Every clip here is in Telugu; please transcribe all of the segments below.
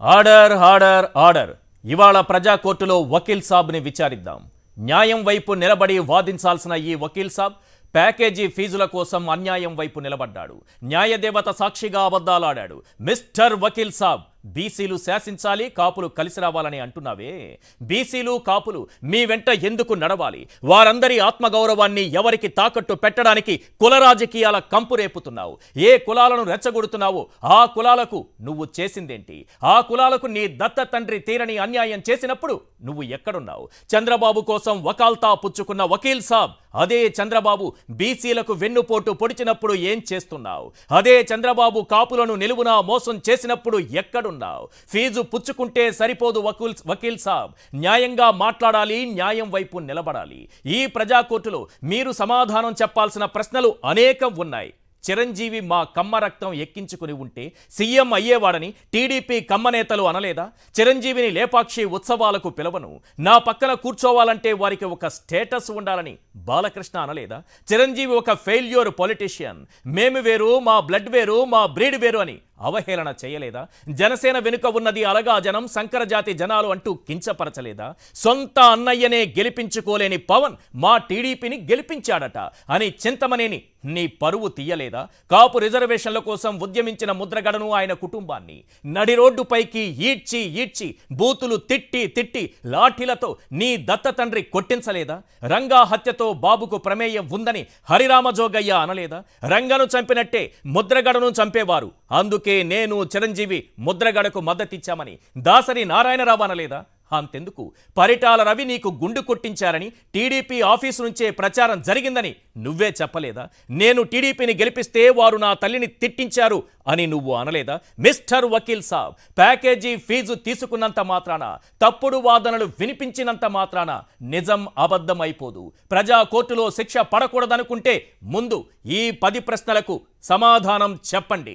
ఆర్డర్ ఆర్డర్ ఆర్డర్ ఇవాళ ప్రజా కోర్టులో వకీల్ సాబ్ని విచారిద్దాం న్యాయం వైపు నిలబడి వాదించాల్సిన ఈ వకీల్ సాబ్ ప్యాకేజీ ఫీజుల కోసం అన్యాయం వైపు నిలబడ్డాడు న్యాయదేవత సాక్షిగా అబద్ధాలాడాడు మిస్టర్ వకీల్ సాబ్ బీసీలు శాసించాలి కాపులు కలిసి రావాలని అంటున్నావే బీసీలు కాపులు మీ వెంట ఎందుకు నడవాలి వారందరి ఆత్మగౌరవాన్ని ఎవరికి తాకట్టు పెట్టడానికి కుల రాజకీయాల కంపు రేపుతున్నావు ఏ కులాలను రెచ్చగొడుతున్నావో ఆ కులాలకు నువ్వు చేసిందేంటి ఆ కులాలకు నీ దత్త తండ్రి తీరని అన్యాయం చేసినప్పుడు నువ్వు ఎక్కడున్నావు చంద్రబాబు కోసం వకాల్తా పుచ్చుకున్న వకీల్ సాబ్ అదే చంద్రబాబు బీసీలకు వెన్నుపోటు పొడిచినప్పుడు ఏం చేస్తున్నావు అదే చంద్రబాబు కాపులను నిలువునా మోసం చేసినప్పుడు ఎక్కడున్నావు ఫీజు పుచ్చుకుంటే సరిపోదు వకీల్ వకీల్ సాబ్ న్యాయంగా మాట్లాడాలి న్యాయం వైపు నిలబడాలి ఈ ప్రజా కోర్టులో మీరు సమాధానం చెప్పాల్సిన ప్రశ్నలు అనేకం ఉన్నాయి చిరంజీవి మా కమ్మ రక్తం ఎక్కించుకుని ఉంటే సీఎం అయ్యేవాడని టీడీపీ కమ్మ నేతలు అనలేదా చిరంజీవిని లేపాక్షి ఉత్సవాలకు పిలవను నా పక్కన కూర్చోవాలంటే వారికి ఒక స్టేటస్ ఉండాలని బాలకృష్ణ అనలేదా చిరంజీవి ఒక ఫెయిల్యూర్ పొలిటీషియన్ మేము వేరు మా బ్లడ్ వేరు మా బ్రీడ్ వేరు అని అవహేళన చేయలేదా జనసేన వెనుక ఉన్నది అలగా జనం సంకరజాతి జనాలు అంటూ కించపరచలేదా సొంత అన్నయ్యనే గెలిపించుకోలేని పవన్ మా టీడీపీని గెలిపించాడట అని చింతమనేని నీ పరువు తీయలేదా కాపు రిజర్వేషన్ల కోసం ఉద్యమించిన ముద్రగడను ఆయన కుటుంబాన్ని నడి రోడ్డుపైకి ఈడ్చి ఈడ్చి బూతులు తిట్టి తిట్టి లాఠీలతో నీ దత్త తండ్రి కొట్టించలేదా రంగా హత్యతో బాబుకు ప్రమేయం ఉందని హరిరామజోగయ్య అనలేదా రంగను చంపినట్టే ముద్రగడను చంపేవారు అందుకే నేను చిరంజీవి ముద్రగడకు మద్దతిచ్చామని దాసరి నారాయణరావు అనలేదా అంతెందుకు పరిటాల రవి నీకు గుండు కొట్టించారని టీడీపీ ఆఫీసు నుంచే ప్రచారం జరిగిందని నువ్వే చెప్పలేదా నేను టీడీపీని గెలిపిస్తే వారు నా తల్లిని తిట్టించారు అని నువ్వు అనలేదా mister Vakeel Saab package fee తీసుకున్నంత మాత్రాన తప్పుడు వాదనలు వినిపించినంత మాత్రాన నిజం అబద్ధం అయిపోదు ప్రజా కోర్టులో శిక్ష పడకూడదనుకుంటే ముందు ఈ పది ప్రశ్నలకు సమాధానం చెప్పండి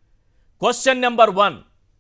క్వశ్చన్ నెంబర్ వన్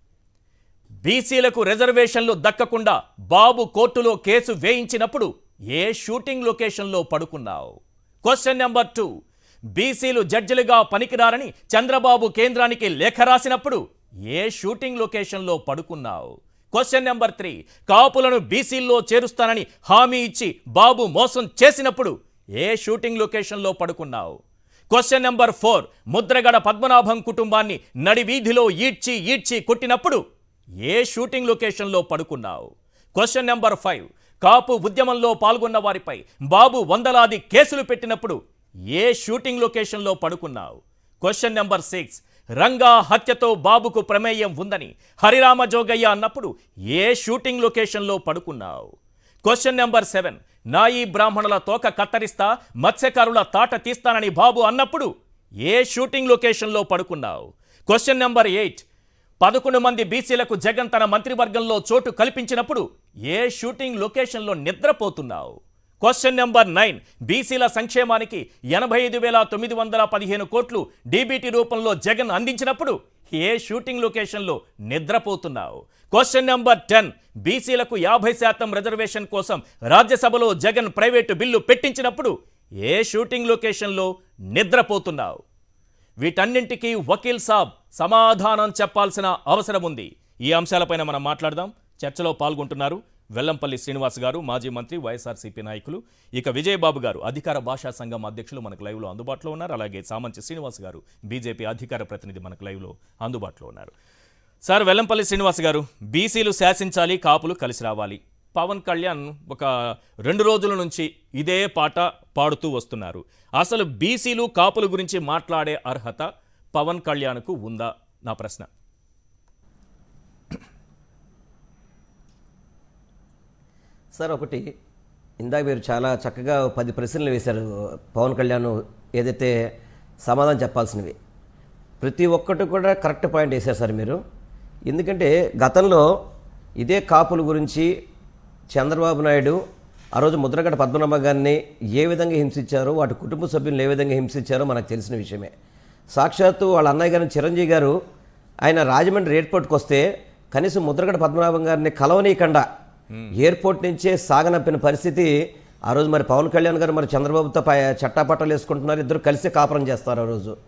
బీసీలకు రిజర్వేషన్లు దక్కకుండా బాబు కోర్టులో కేసు వేయించినప్పుడు ఏ షూటింగ్ లొకేషన్లో పడుకున్నావు క్వశ్చన్ నెంబర్ టూ బీసీలు జడ్జిలుగా పనికిరారని చంద్రబాబు కేంద్రానికి లేఖ రాసినప్పుడు ఏ షూటింగ్ లొకేషన్లో పడుకున్నావు క్వశ్చన్ నెంబర్ త్రీ కాపులను బీసీల్లో చేరుస్తానని హామీ ఇచ్చి బాబు మోసం చేసినప్పుడు ఏ షూటింగ్ లొకేషన్లో పడుకున్నావు question number four Mudragada Padmanabham కుటుంబాన్ని నడి వీధిలో ఈడ్చి ఈడ్చి కొట్టినప్పుడు ఏ షూటింగ్ లొకేషన్లో పడుకున్నావు క్వశ్చన్ నెంబర్ ఫైవ్ కాపు ఉద్యమంలో పాల్గొన్న వారిపై బాబు వందలాది కేసులు పెట్టినప్పుడు ఏ షూటింగ్ లొకేషన్లో పడుకున్నావు క్వశ్చన్ నెంబర్ సిక్స్ రంగా హత్యతో బాబుకు ప్రమేయం ఉందని హరిరామ జోగయ్య అన్నప్పుడు ఏ షూటింగ్ లొకేషన్లో పడుకున్నావు క్వశ్చన్ నెంబర్ సెవెన్ నాయి బ్రాహ్మణుల తోక కత్తరిస్తా మత్స్యకారుల తాట తీస్తానని బాబు అన్నప్పుడు ఏ షూటింగ్ లొకేషన్లో పడుకున్నావు క్వశ్చన్ నెంబర్ ఎయిట్ పదకొండు మంది బీసీలకు జగన్ తన మంత్రివర్గంలో చోటు కల్పించినప్పుడు ఏ షూటింగ్ లొకేషన్లో నిద్రపోతున్నావు క్వశ్చన్ నెంబర్ నైన్ బీసీల సంక్షేమానికి ఎనభై ఐదు వేల తొమ్మిది వందల పదిహేను కోట్లు డీబీటీ రూపంలో జగన్ అందించినప్పుడు ఏ షూటింగ్ లొకేషన్లో నిద్రపోతున్నావు క్వశ్చన్ నెంబర్ టెన్ బీసీలకు యాభై శాతం రిజర్వేషన్ కోసం రాజ్యసభలో జగన్ ప్రైవేటు బిల్లు పెట్టించినప్పుడు ఏ షూటింగ్ లొకేషన్లో నిద్రపోతున్నావు వీటన్నింటికీ వకీల్ సాబ్ సమాధానం చెప్పాల్సిన అవసరం ఉంది ఈ అంశాలపైన మనం మాట్లాడదాం చర్చలో పాల్గొంటున్నారు వెల్లంపల్లి శ్రీనివాస్ గారు మాజీ మంత్రి వైఎస్ఆర్సీపీ నాయకులు ఇక విజయబాబు గారు అధికార భాషా సంఘం అధ్యక్షులు మనకు లైవ్లో అందుబాటులో ఉన్నారు అలాగే సామంచి శ్రీనివాస్ గారు బీజేపీ అధికార ప్రతినిధి మనకు లైవ్లో అందుబాటులో ఉన్నారు సార్ వెల్లంపల్లి శ్రీనివాస్ గారు బీసీలు శాసించాలి కాపులు కలిసి రావాలి పవన్ కళ్యాణ్ ఒక రెండు రోజుల నుంచి ఇదే పాట పాడుతూ వస్తున్నారు అసలు బీసీలు కాపుల గురించి మాట్లాడే అర్హత పవన్ కళ్యాణ్కు ఉందా నా ప్రశ్న సార్ ఒకటి ఇందాక మీరు చాలా చక్కగా పది ప్రశ్నలు వేశారు పవన్ కళ్యాణ్ ఏదైతే సమాధానం చెప్పాల్సినవి ప్రతి ఒక్కటి కూడా కరెక్ట్ పాయింట్ వేశారు సార్ మీరు ఎందుకంటే గతంలో ఇదే కాపుల గురించి చంద్రబాబు నాయుడు ఆ రోజు ముద్రగడ పద్మనాభ గారిని ఏ విధంగా హింసించారో వాటి కుటుంబ సభ్యులను ఏ విధంగా హింసించారో మనకు తెలిసిన విషయమే సాక్షాత్తు వాళ్ళ అన్నయ్య గారిని చిరంజీవి గారు ఆయన రాజమండ్రి ఎయిర్పోర్ట్కి వస్తే కనీసం ముద్రగడ పద్మనాభం గారిని కలవనీయకుండా ఎయిర్పోర్ట్ నుంచే సాగనంపిన పరిస్థితి ఆ రోజు మరి పవన్ కళ్యాణ్ గారు మరి చంద్రబాబుతో పై- చట్టాపట్టాలు వేసుకుంటున్నారు ఇద్దరు కలిసి కాపురం చేస్తారు ఆ రోజు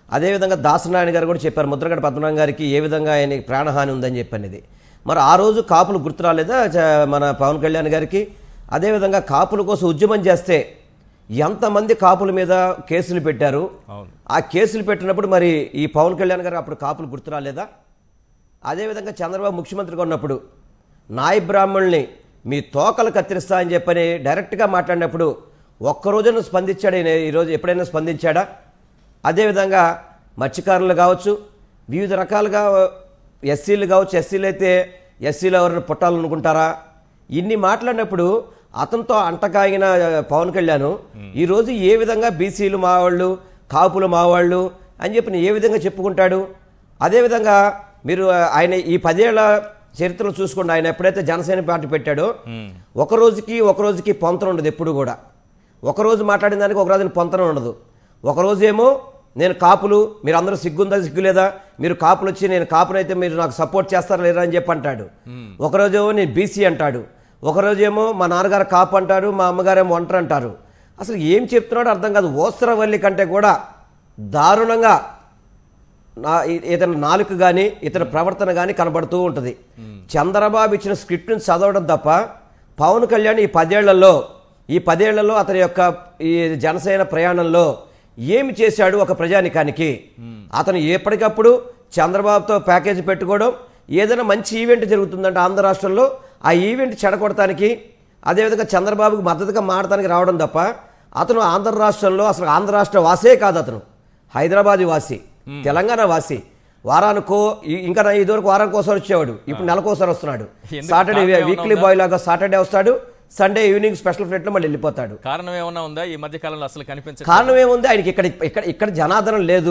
అదేవిధంగా దాసనారాయణ గారు కూడా చెప్పారు ముద్రగడ పద్మనాభం గారికి ఏ విధంగా ఆయన ప్రాణహాని ఉందని చెప్పనేది మరి ఆ రోజు కాపులు గుర్తు రాలేదా చ- మన పవన్ కళ్యాణ్ గారికి అదేవిధంగా కాపుల కోసం ఉద్యమం చేస్తే ఎంతమంది కాపుల మీద కేసులు పెట్టారు అవును ఆ కేసులు పెట్టినప్పుడు మరి ఈ పవన్ కళ్యాణ్ గారు అప్పుడు కాపులు గుర్తు రాలేదా అదేవిధంగా చంద్రబాబు ముఖ్యమంత్రిగా ఉన్నప్పుడు నాయ బ్రాహ్మణుల్ని మీ తోకలు కత్తిరిస్తా అని చెప్పని డైరెక్ట్గా మాట్లాడినప్పుడు ఒక్కరోజున స్పందించాడు ఈయన ఈరోజు ఎప్పుడైనా స్పందించాడా అదేవిధంగా మత్స్యకారులు కావచ్చు వివిధ రకాలుగా ఎస్సీలు కావచ్చు ఎస్సీలు అయితే ఎస్సీలు ఎవరిని పుట్టాలనుకుంటారా ఇన్ని మాట్లాడినప్పుడు అతనితో అంటకాగిన పవన్ కళ్యాణ్ ఈరోజు ఏ విధంగా బీసీలు మావాళ్ళు కాపులు మావాళ్ళు అని చెప్పి ఏ విధంగా చెప్పుకుంటాడు అదేవిధంగా మీరు ఆయన ఈ పదేళ్ల చరిత్రలో చూసుకోండి ఆయన ఎప్పుడైతే జనసేన పార్టీ పెట్టాడో ఒక రోజుకి ఒక రోజుకి పొంతన ఉండదు ఎప్పుడు కూడా ఒక రోజు మాట్లాడిన దానికి ఒక రోజున పొంతన ఉండదు ఒక రోజేమో నేను కాపులు మీరు అందరూ సిగ్గుందా సిగ్గులేదా మీరు కాపులు వచ్చి నేను కాపునైతే మీరు నాకు సపోర్ట్ చేస్తారా లేరా అని చెప్పి అంటాడు ఒకరోజేమో నేను బీసీ అంటాడు ఒకరోజేమో మా నాన్నగారు కాపు అంటారు మా అమ్మగారేమో ఒంటరి అంటారు అసలు ఏం చెప్తున్నాడో అర్థం కాదు ఓస్త్రవల్లి కంటే కూడా దారుణంగా నా ఇ- ఇతని నాలుక కానీ ఇతని ప్రవర్తన కానీ కనబడుతూ ఉంటుంది చంద్రబాబు ఇచ్చిన స్క్రిప్ట్ని చదవడం తప్ప పవన్ కళ్యాణ్ ఈ పదేళ్లలో ఈ పదేళ్లలో అతని యొక్క ఈ జనసేన ప్రయాణంలో ఏమి చేశాడు ఒక ప్రజానికానికి అతను ఎప్పటికప్పుడు చంద్రబాబుతో ప్యాకేజీ పెట్టుకోవడం ఏదైనా మంచి ఈవెంట్ జరుగుతుందంటే ఆంధ్ర రాష్ట్రంలో ఆ ఈవెంట్ చెడగొడటానికి అదేవిధంగా చంద్రబాబుకి మద్దతుగా మారడానికి రావడం తప్ప అతను ఆంధ్ర రాష్ట్రంలో అసలు ఆంధ్ర రాష్ట్ర వాసే కాదు అతను హైదరాబాద్ వాసి తెలంగాణ వాసి వారానికో ఈ- ఇంకా నా ఇదివరకు వారానికి ఒకసారి వచ్చేవాడు ఇప్పుడు నెలకోసారి వస్తున్నాడు ఎందుకు? సాటర్డే కారణం ఏమన్నా వీక్లీ ఉందా? బాయ్ లాగా సాటర్డే వస్తాడు సండే ఈవినింగ్ స్పెషల్ ఫ్లైట్లో మళ్ళీ వెళ్ళిపోతాడు కారణం ఏమన్నా ఉందా ఈ మధ్య కాలంలో అసలు కనిపించదు కారణం ఏముంది ఆయనకి ఇక్కడ ఇక్కడ ఇక్కడ జనాదరణ లేదు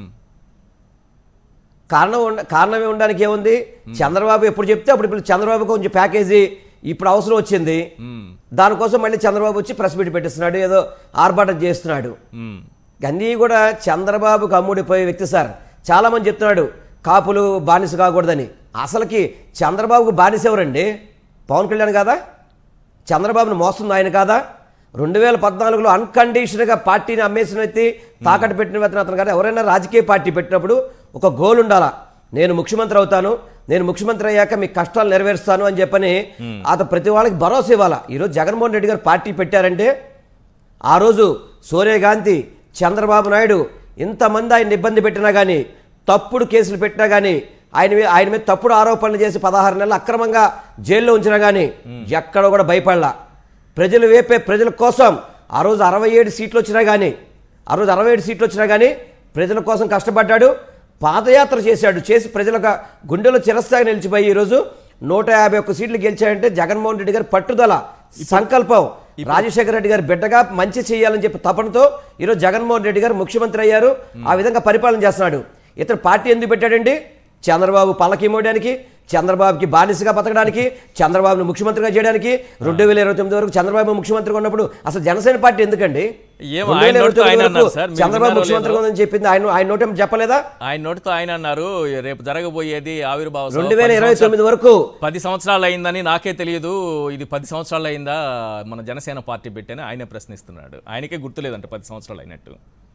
కారణం ఉండ కారణం ఉండడానికి ఏముంది చంద్రబాబు ఎప్పుడు చెప్తే అప్పుడు ఇప్పుడు చంద్రబాబు కొంచెం ప్యాకేజీ ఇప్పుడు అవసరం వచ్చింది దానికోసం మళ్ళీ చంద్రబాబు వచ్చి ప్రెస్ మీట్ పెట్టిస్తున్నాడు ఏదో ఆర్భాటం చేస్తున్నాడు అన్నీ కూడా చంద్రబాబుకు అమ్ముడిపోయే వ్యక్తి సార్ చాలా మంది చెప్తున్నాడు కాపులు బానిస కాకూడదని అసలుకి చంద్రబాబుకు బానిస ఎవరండి పవన్ కళ్యాణ్ కాదా చంద్రబాబును మోస్తుంది ఆయన కాదా రెండు వేల పద్నాలుగులో అన్కండిషన్గా పార్టీని అమ్మేసిన వ్యక్తి తాకట్టు పెట్టిన వ్యక్తి అతను కాదు ఎవరైనా రాజకీయ పార్టీ పెట్టినప్పుడు ఒక గోల్ ఉండాలా నేను ముఖ్యమంత్రి అవుతాను నేను ముఖ్యమంత్రి అయ్యాక మీ కష్టాలు నెరవేరుస్తాను అని చెప్పని అతను ప్రతి వాళ్ళకి భరోసా ఇవ్వాలా ఈరోజు జగన్మోహన్ రెడ్డి గారు పార్టీ పెట్టారంటే ఆ రోజు సోనియా గాంధీ చంద్రబాబు నాయుడు ఇంతమంది ఆయన ఇబ్బంది పెట్టినా కానీ తప్పుడు కేసులు పెట్టినా కానీ ఆయన మీద ఆయన మీద తప్పుడు ఆరోపణలు చేసి పదహారు నెలలు అక్రమంగా జైల్లో ఉంచినా కానీ ఎక్కడ కూడా భయపడలా ప్రజలు వేపే ప్రజల కోసం ఆ రోజు అరవై ఏడు సీట్లు వచ్చినా కానీ ఆ రోజు అరవై ఏడు సీట్లు వచ్చినా కానీ ప్రజల కోసం కష్టపడ్డాడు పాదయాత్ర చేశాడు చేసి ప్రజలకు గుండెలో చిరస్థాయి నిలిచిపోయి ఈరోజు నూట యాభై ఒక్క సీట్లు గెలిచాడంటే జగన్మోహన్ రెడ్డి గారి పట్టుదల సంకల్పం రాజశేఖర రెడ్డి గారు బిడ్డగా మంచి చేయాలని చెప్పి తపనతో ఈరోజు జగన్మోహన్ రెడ్డి గారు ముఖ్యమంత్రి అయ్యారు ఆ విధంగా పరిపాలన చేస్తున్నాడు ఇతను పార్టీ ఎందుకు పెట్టాడండి చంద్రబాబు పల్లకి మోయడానికి చంద్రబాబుకి బానిసగా బతకడానికి చంద్రబాబును ముఖ్యమంత్రిగా చేయడానికి రెండు వేల ఇరవై తొమ్మిది వరకు చంద్రబాబు ముఖ్యమంత్రిగా ఉన్నప్పుడు అసలు జనసేన పార్టీ ఎందుకండి ఏమో, రెండు ఆయన వేల ఇరవై నోటితో తొమ్మిది ఆయన వరకు అన్నారు సార్, మీరు చంద్రబాబు విన్నారో ముఖ్యమంత్రిగా ఉందని చెప్పింది ఆయన ఆయన నోటేం చెప్పలేదా ఆయన నోటితో ఆయన అన్నారు రేపు జరగబోయేది ఆవిర్భావ సభ రెండు వేల పది ఇరవై సంవత్సరాలు- తొమ్మిది వరకు పది సంవత్సరాలు అయిందని నాకే తెలియదు ఇది పది సంవత్సరాలు అయిందా మన జనసేన పార్టీ పెట్టని ఆయనే ప్రశ్నిస్తున్నాడు ఆయనకే గుర్తులేదంట పది సంవత్సరాలు అయినట్టు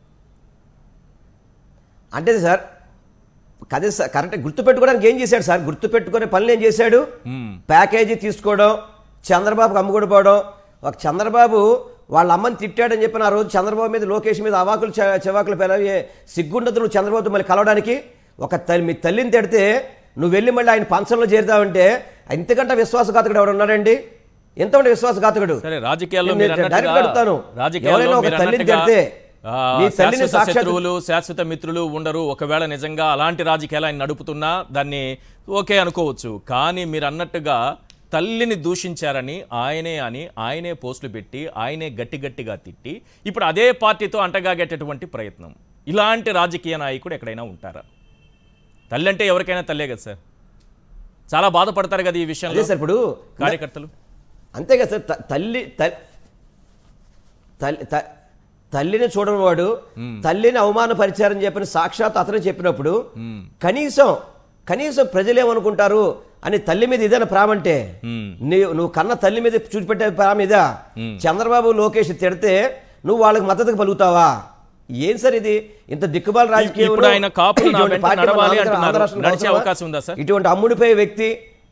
అంటే సార్ కదే సార్ కరెక్ట్ గుర్తుపెట్టుకోవడానికి ఏం చేశాడు సార్ గుర్తుపెట్టుకునే పనులు ఏం చేశాడు ప్యాకేజీ తీసుకోవడం చంద్రబాబుకి అమ్ముకుని పోవడం ఒక చంద్రబాబు వాళ్ళ అమ్మని తిట్టాడని చెప్పిన ఆ రోజు చంద్రబాబు మీద లోకేష్ మీద అవాకులు చె- చెవాకులు పెరగే సిగ్గుండదు నువ్వు చంద్రబాబుతో మళ్ళీ కలవడానికి ఒక తల్లి మీ తల్లిని తిడితే నువ్వు వెళ్ళి మళ్ళీ ఆయన పంచంలో చేరుతావంటే ఇంతకంటే విశ్వాసఘాతకుడు ఎవడు ఉన్నాడండి ఎంతమంది విశ్వాసఘాతకుడు సరే రాజకీయాల్లో నేను మీరు డైరెక్ట్ అన్నట్టుగా- అడుగుతాను రాజకీయాల్లో ఎవరైనా ఒక మీరు తల్లిని అన్నట్టుగా, తిడితే ఆ, నీ తల్లిని శాశ్వత సాక్షాత్ శత్రువులు శాశ్వత మిత్రులు ఉండరు ఒకవేళ నిజంగా అలాంటి రాజకీయాలు ఆయన నడుపుతున్నా దాన్ని ఓకే అనుకోవచ్చు కానీ మీరు అన్నట్టుగా తల్లిని దూషించారని ఆయనే అని ఆయనే పోస్టులు పెట్టి ఆయనే గట్టి గట్టిగా తిట్టి ఇప్పుడు అదే పార్టీతో అంటగాగేటటువంటి ప్రయత్నం ఇలాంటి రాజకీయ నాయకుడు ఎక్కడైనా ఉంటారా తల్లి అంటే ఎవరికైనా తల్లే కదా సార్ చాలా బాధపడతారు కదా ఈ అదే విషయంలో సార్ ఇప్పుడు కార్యకర్తలు అంతే కదా సార్ త- తల్లి త- తల్లి త- తల్లిని చూడని వాడు తల్లిని అవమానపరిచారని చెప్పిన సాక్షాత్ అతను చెప్పినప్పుడు కనీసం కనీసం ప్రజలేమనుకుంటారు అని తల్లి మీద ఇదేనా ప్రేమ అంటే నీవు నువ్వు కన్న తల్లి మీద చూసిపెట్టే ప్రేమ ఇదా చంద్రబాబు లోకేష్ తిడితే నువ్వు వాళ్ళకి మద్దతుకు పలుకుతావా ఏం సార్ ఇది ఇంత దిక్కుబాల రాజకీయం ఇప్పుడు ఆయన కాపులు నా వెంట నడవాలి అంటున్నారు. నడిచే అవకాశం ఉందా సార్? ఇటువంటి అమ్ముడిపోయే వ్యక్తి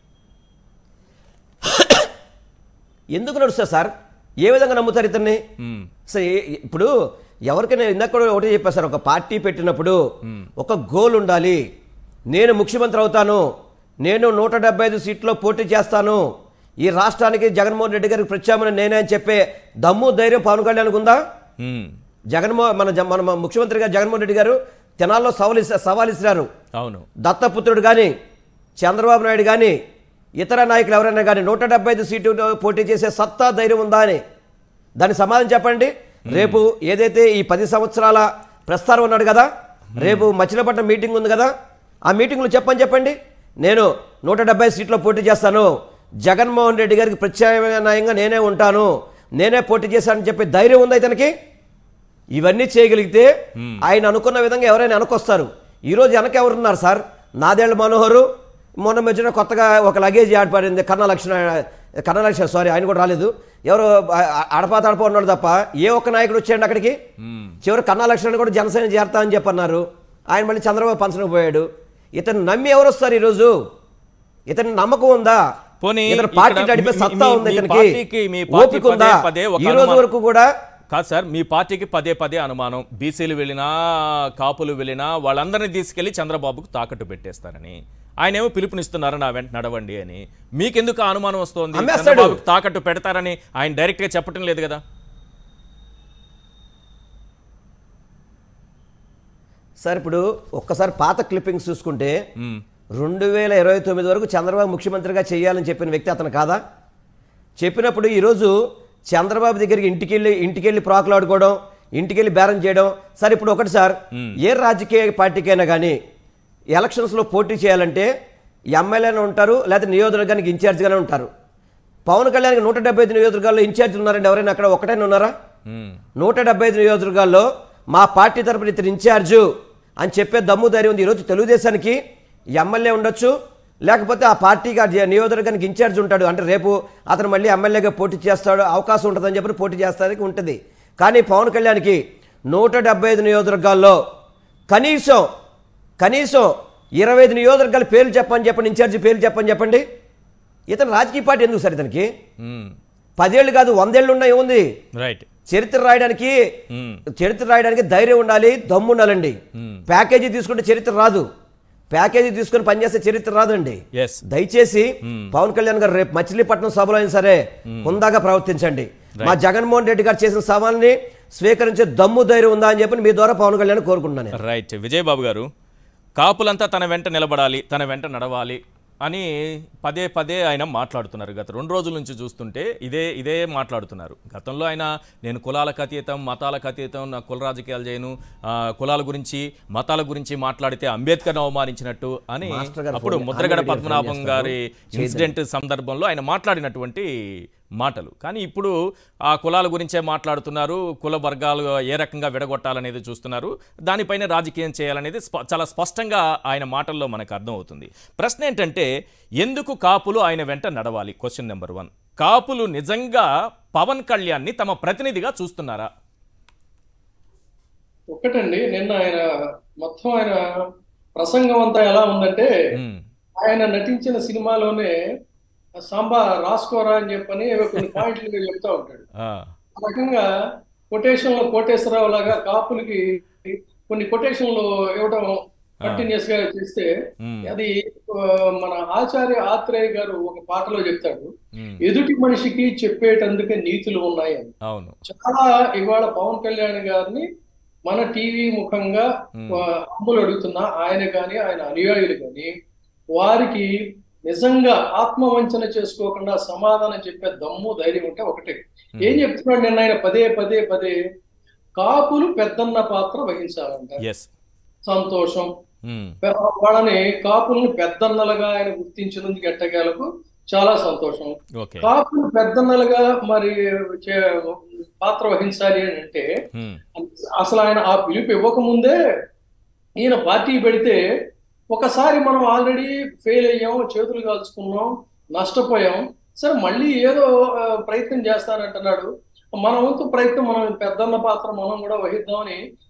ఎందుకు నడుస్తారు సార్ ఏ విధంగా నమ్ముతారు ఇతన్ని మ్మ్. సార్ ఏ- ఇప్పుడు ఎవరికైనా ఇందాక కూడా ఒకటే చెప్పారు సార్ ఒక పార్టీ పెట్టినప్పుడు ఒక గోల్ ఉండాలి నేను ముఖ్యమంత్రి అవుతాను నేను నూట డెబ్బై ఐదు సీట్లో పోటీ చేస్తాను ఈ రాష్ట్రానికి జగన్మోహన్ రెడ్డి గారికి ప్రత్యామ్నాయం నేనే అని చెప్పే దమ్ము ధైర్యం పవన్ కళ్యాణ్కి ఉందా మ్మ్. జగన్మోహన్ మన జ- మన ముఖ్యమంత్రి గారు జగన్మోహన్ రెడ్డి గారు తెనాల్లో సవాల్ ఇస్తా- సవాల్ ఇస్తున్నారు అవును దత్తపుత్రుడు కానీ చంద్రబాబు నాయుడు కానీ ఇతర నాయకులు ఎవరైనా కానీ నూట డెబ్బై ఐదు సీటు పోటీ చేసే సత్తా ధైర్యం ఉందా అని దాని సమాధానం చెప్పండి రేపు ఏదైతే ఈ పది సంవత్సరాల ప్రస్తారం ఉన్నాడు కదా రేపు మచిలీపట్నం మీటింగ్ ఉంది కదా ఆ మీటింగ్లో చెప్పని చెప్పండి నేను నూట డెబ్బై సీట్లో పోటీ చేస్తాను జగన్మోహన్ రెడ్డి గారికి ప్రత్యామ్నాయంగా నేనే ఉంటాను నేనే పోటీ చేశానని చెప్పే ధైర్యం ఉందా ఇతనికి ఇవన్నీ చేయగలిగితే ఆయన అనుకున్న విధంగా ఎవరైనా వెనకొస్తారు ఈరోజు వెనక ఎవరున్నారు సార్ నాదేళ్ల మనోహరు మొన్న మధ్యన కొత్తగా ఒక లగేజ్ ఆడిపడింది కన్నా లక్ష్మణ కన్నా లక్ష్మణ సారీ ఆయన కూడా రాలేదు ఎవరు ఆ- అడపా తడప ఉన్నాడు తప్ప ఏ ఒక్క నాయకుడు వచ్చాడు అక్కడికి చివరి కన్నా లక్ష్మణ్ కూడా జనసేన చేరతా అని చెప్పన్నారు ఆయన మళ్ళీ చంద్రబాబు పంచనకు పోయాడు ఇతను నమ్మి ఎవరు వస్తారు ఈరోజు ఇతని నమ్మకం ఉందా పోనీ ఇతను పార్టీ ఇక్కడ నడిపే మీ- సత్తా మీ- ఉంది మీ ఇతనికి పార్టీకి- మీ పార్టీ ఓపిక ఉందా పదే పదే ఒక ఈ రోజు అనుమానం- వరకు కూడా కాదు సార్ మీ పార్టీకి పదే పదే అనుమానం బీసీలు వెళ్ళినా కాపులు వెళ్ళినా వాళ్ళందరినీ తీసుకెళ్లి చంద్రబాబుకు తాకట్టు పెట్టేస్తారని ఆయన ఏమో పిలుపునిస్తున్నారు నా వెంట నడవండి అని మీకెందుకు ఆ అనుమానం వస్తోంది అమ్మేస్తాడు. చంద్రబాబుకు తాకట్టు పెడతారని ఆయన డైరెక్ట్ గా చెప్పటం లేదు కదా సార్ ఇప్పుడు ఒక్కసారి పాత క్లిప్పింగ్స్ చూసుకుంటే మ్మ్. రెండు వేల ఇరవై తొమ్మిది వరకు చంద్రబాబు ముఖ్యమంత్రిగా చేయాలని చెప్పిన వ్యక్తి అతను కాదా చెప్పినప్పుడు ఈరోజు చంద్రబాబు దగ్గరికి ఇంటికి వెళ్ళి ఇంటికి వెళ్ళి ప్రాకులాడుకోవడం ఇంటికి వెళ్ళి బేరం చేయడం సార్ ఇప్పుడు ఒకటి సార్ ఏ రాజకీయ పార్టీకైనా కానీ ఎలక్షన్స్లో పోటీ చేయాలంటే ఎమ్మెల్యేనే ఉంటారు లేకపోతే నియోజకవర్గానికి ఇన్ఛార్జ్గానే ఉంటారు పవన్ కళ్యాణ్కి నూట డెబ్బై ఐదు నియోజకవర్గాల్లో ఇన్ఛార్జ్ ఉన్నారండి ఎవరైనా అక్కడ ఒకటైనా ఉన్నారా మ్మ్. నూట డెబ్బై ఐదు నియోజకవర్గాల్లో మా పార్టీ తరపున ఇతను ఇన్ఛార్జు అని చెప్పే దమ్ము ధైర్యం ఉంది ఈరోజు తెలుగుదేశానికి ఎమ్మెల్యే ఉండొచ్చు లేకపోతే ఆ పార్టీకి ఆ నియోజకవర్గానికి ఇన్ఛార్జ్ ఉంటాడు అంటే రేపు అతను మళ్ళీ ఎమ్మెల్యేగా పోటీ చేస్తాడు అవకాశం ఉంటుందని చెప్పి పోటీ చేస్తానికి ఉంటుంది కానీ పవన్ కళ్యాణ్కి నూట డెబ్బై ఐదు నియోజకవర్గాల్లో కనీసం కనీసం ఇరవై ఐదు నియోజకవర్గాల పేర్లు చెప్పని చెప్పండి ఇన్ఛార్జి పేర్లు చెప్పని చెప్పండి ఇతను రాజకీయ పార్టీ ఎందుకు సార్ ఇతనికి మ్మ్. పదేళ్ళు కాదు వందేళ్ళు ఉన్నాయి ఉంది రైట్ చరిత్ర రాయడానికి మ్మ్. చరిత్ర రాయడానికి ధైర్యం ఉండాలి దమ్ము ఉండాలండి మ్మ్. ప్యాకేజీ తీసుకుంటే చరిత్ర రాదు ప్యాకేజీ తీసుకుని పనిచేస్తే చరిత్ర రాదండి ఎస్ దయచేసి పవన్ కళ్యాణ్ గారు రేపు మచిలీపట్నం సభలో అయినా సరే హుందాగా ప్రవర్తించండి మా జగన్మోహన్ రెడ్డి గారు చేసిన సవాల్ని స్వీకరించే దమ్ము ధైర్యం ఉందా అని చెప్పి మీ ద్వారా పవన్ కళ్యాణ్ కోరుకుంటున్నాను నేను. రైట్ విజయబాబు గారు కాపులంతా తన వెంట నిలబడాలి తన వెంట నడవాలి అని పదే పదే ఆయన మాట్లాడుతున్నారు గత రెండు రోజుల నుంచి చూస్తుంటే ఇదే ఇదే మాట్లాడుతున్నారు గతంలో ఆయన నేను కులాలకు అతీతం మతాలకు అతీతం నా కుల రాజకీయాలు చేయను ఆ, కులాల గురించి మతాల గురించి మాట్లాడితే అంబేద్కర్ను అవమానించినట్టు అని మాస్టర్ గారు అప్పుడు phone- Mudragada already phone Padmanabham చేస్తారు. గారి ఇన్సిడెంట్ సందర్భంలో ఆయన మాట్లాడినటువంటి మాటలు కానీ ఇప్పుడు ఆ కులాల గురించే మాట్లాడుతున్నారు కుల వర్గాలు ఏ రకంగా విడగొట్టాలనేది చూస్తున్నారు దానిపైన రాజకీయం చేయాలనేది స్ప- చాలా స్పష్టంగా ఆయన మాటల్లో మనకు అర్థమవుతుంది ప్రశ్న ఏంటంటే ఎందుకు కాపులు ఆయన వెంట నడవాలి క్వశ్చన్ నెంబర్ వన్ కాపులు నిజంగా పవన్ కళ్యాణ్ని తమ ప్రతినిధిగా చూస్తున్నారా ఒక్కటండి నిన్న ఆయన మొత్తం ఆయన ప్రసంగం అంతా ఎలా ఉందంటే ఉమ్, ఆయన నటించిన సినిమాలోనే సాంబా రాసుకోరా అని చెప్పని ఏవో కొన్ని పాయింట్లు చెప్తా ఉంటాడు ఆ, ఆ రకంగా కొటేషన్ లో కోటేశ్వరరావు లాగా కాపులకి కొన్ని కొటేషన్లు ఇవ్వడం కంటిన్యూస్ గా చేస్తే ఉమ్, అది ఆ, మన ఆచార్య ఆత్రేయ గారు ఒక పాటలో చెప్తాడు ఉమ్, ఎదుటి మనిషికి చెప్పేటందుకే నీతులు ఉన్నాయి అని అవును చాలా ఇవాళ పవన్ కళ్యాణ్ గారిని మన టీవీ ముఖంగా Hmm. ఆ, అమ్ములు అడుగుతున్నా ఆయన కానీ ఆయన అనుయాయులు కానీ వారికి నిజంగా ఆత్మవంచన చేసుకోకుండా సమాధానం చెప్పే దమ్ము ధైర్యం ఉంటే ఒకటే ఏం చెప్తున్నాడు నిన్న ఆయన పదే పదే పదే కాపులు పెద్దన్న పాత్ర వహించాలంట ఎస్ సంతోషం వాళ్ళని కాపుల్ని పెద్దన్నలుగా ఆయన గుర్తించినందుకు ఎట్టగేలకు చాలా సంతోషం ఓకే కాపులు పెద్దన్నలుగా మరి చే- పాత్ర వహించాలి అని అంటే ఉమ్, అసలు ఆయన ఆ పిలుపు ఇవ్వకముందే ఈయన పార్టీ పెడితే ఒకసారి మనం ఆల్రెడీ ఫెయిల్ అయ్యాం చేతులు కాల్చుకున్నాం నష్టపోయాం సరే మళ్ళీ ఏదో ఆ, ప్రయత్నం చేస్తానంటున్నాడు మన వంతు ప్రయత్నం మనం పెద్దన్న పాత్ర మనం కూడా వహిద్దామని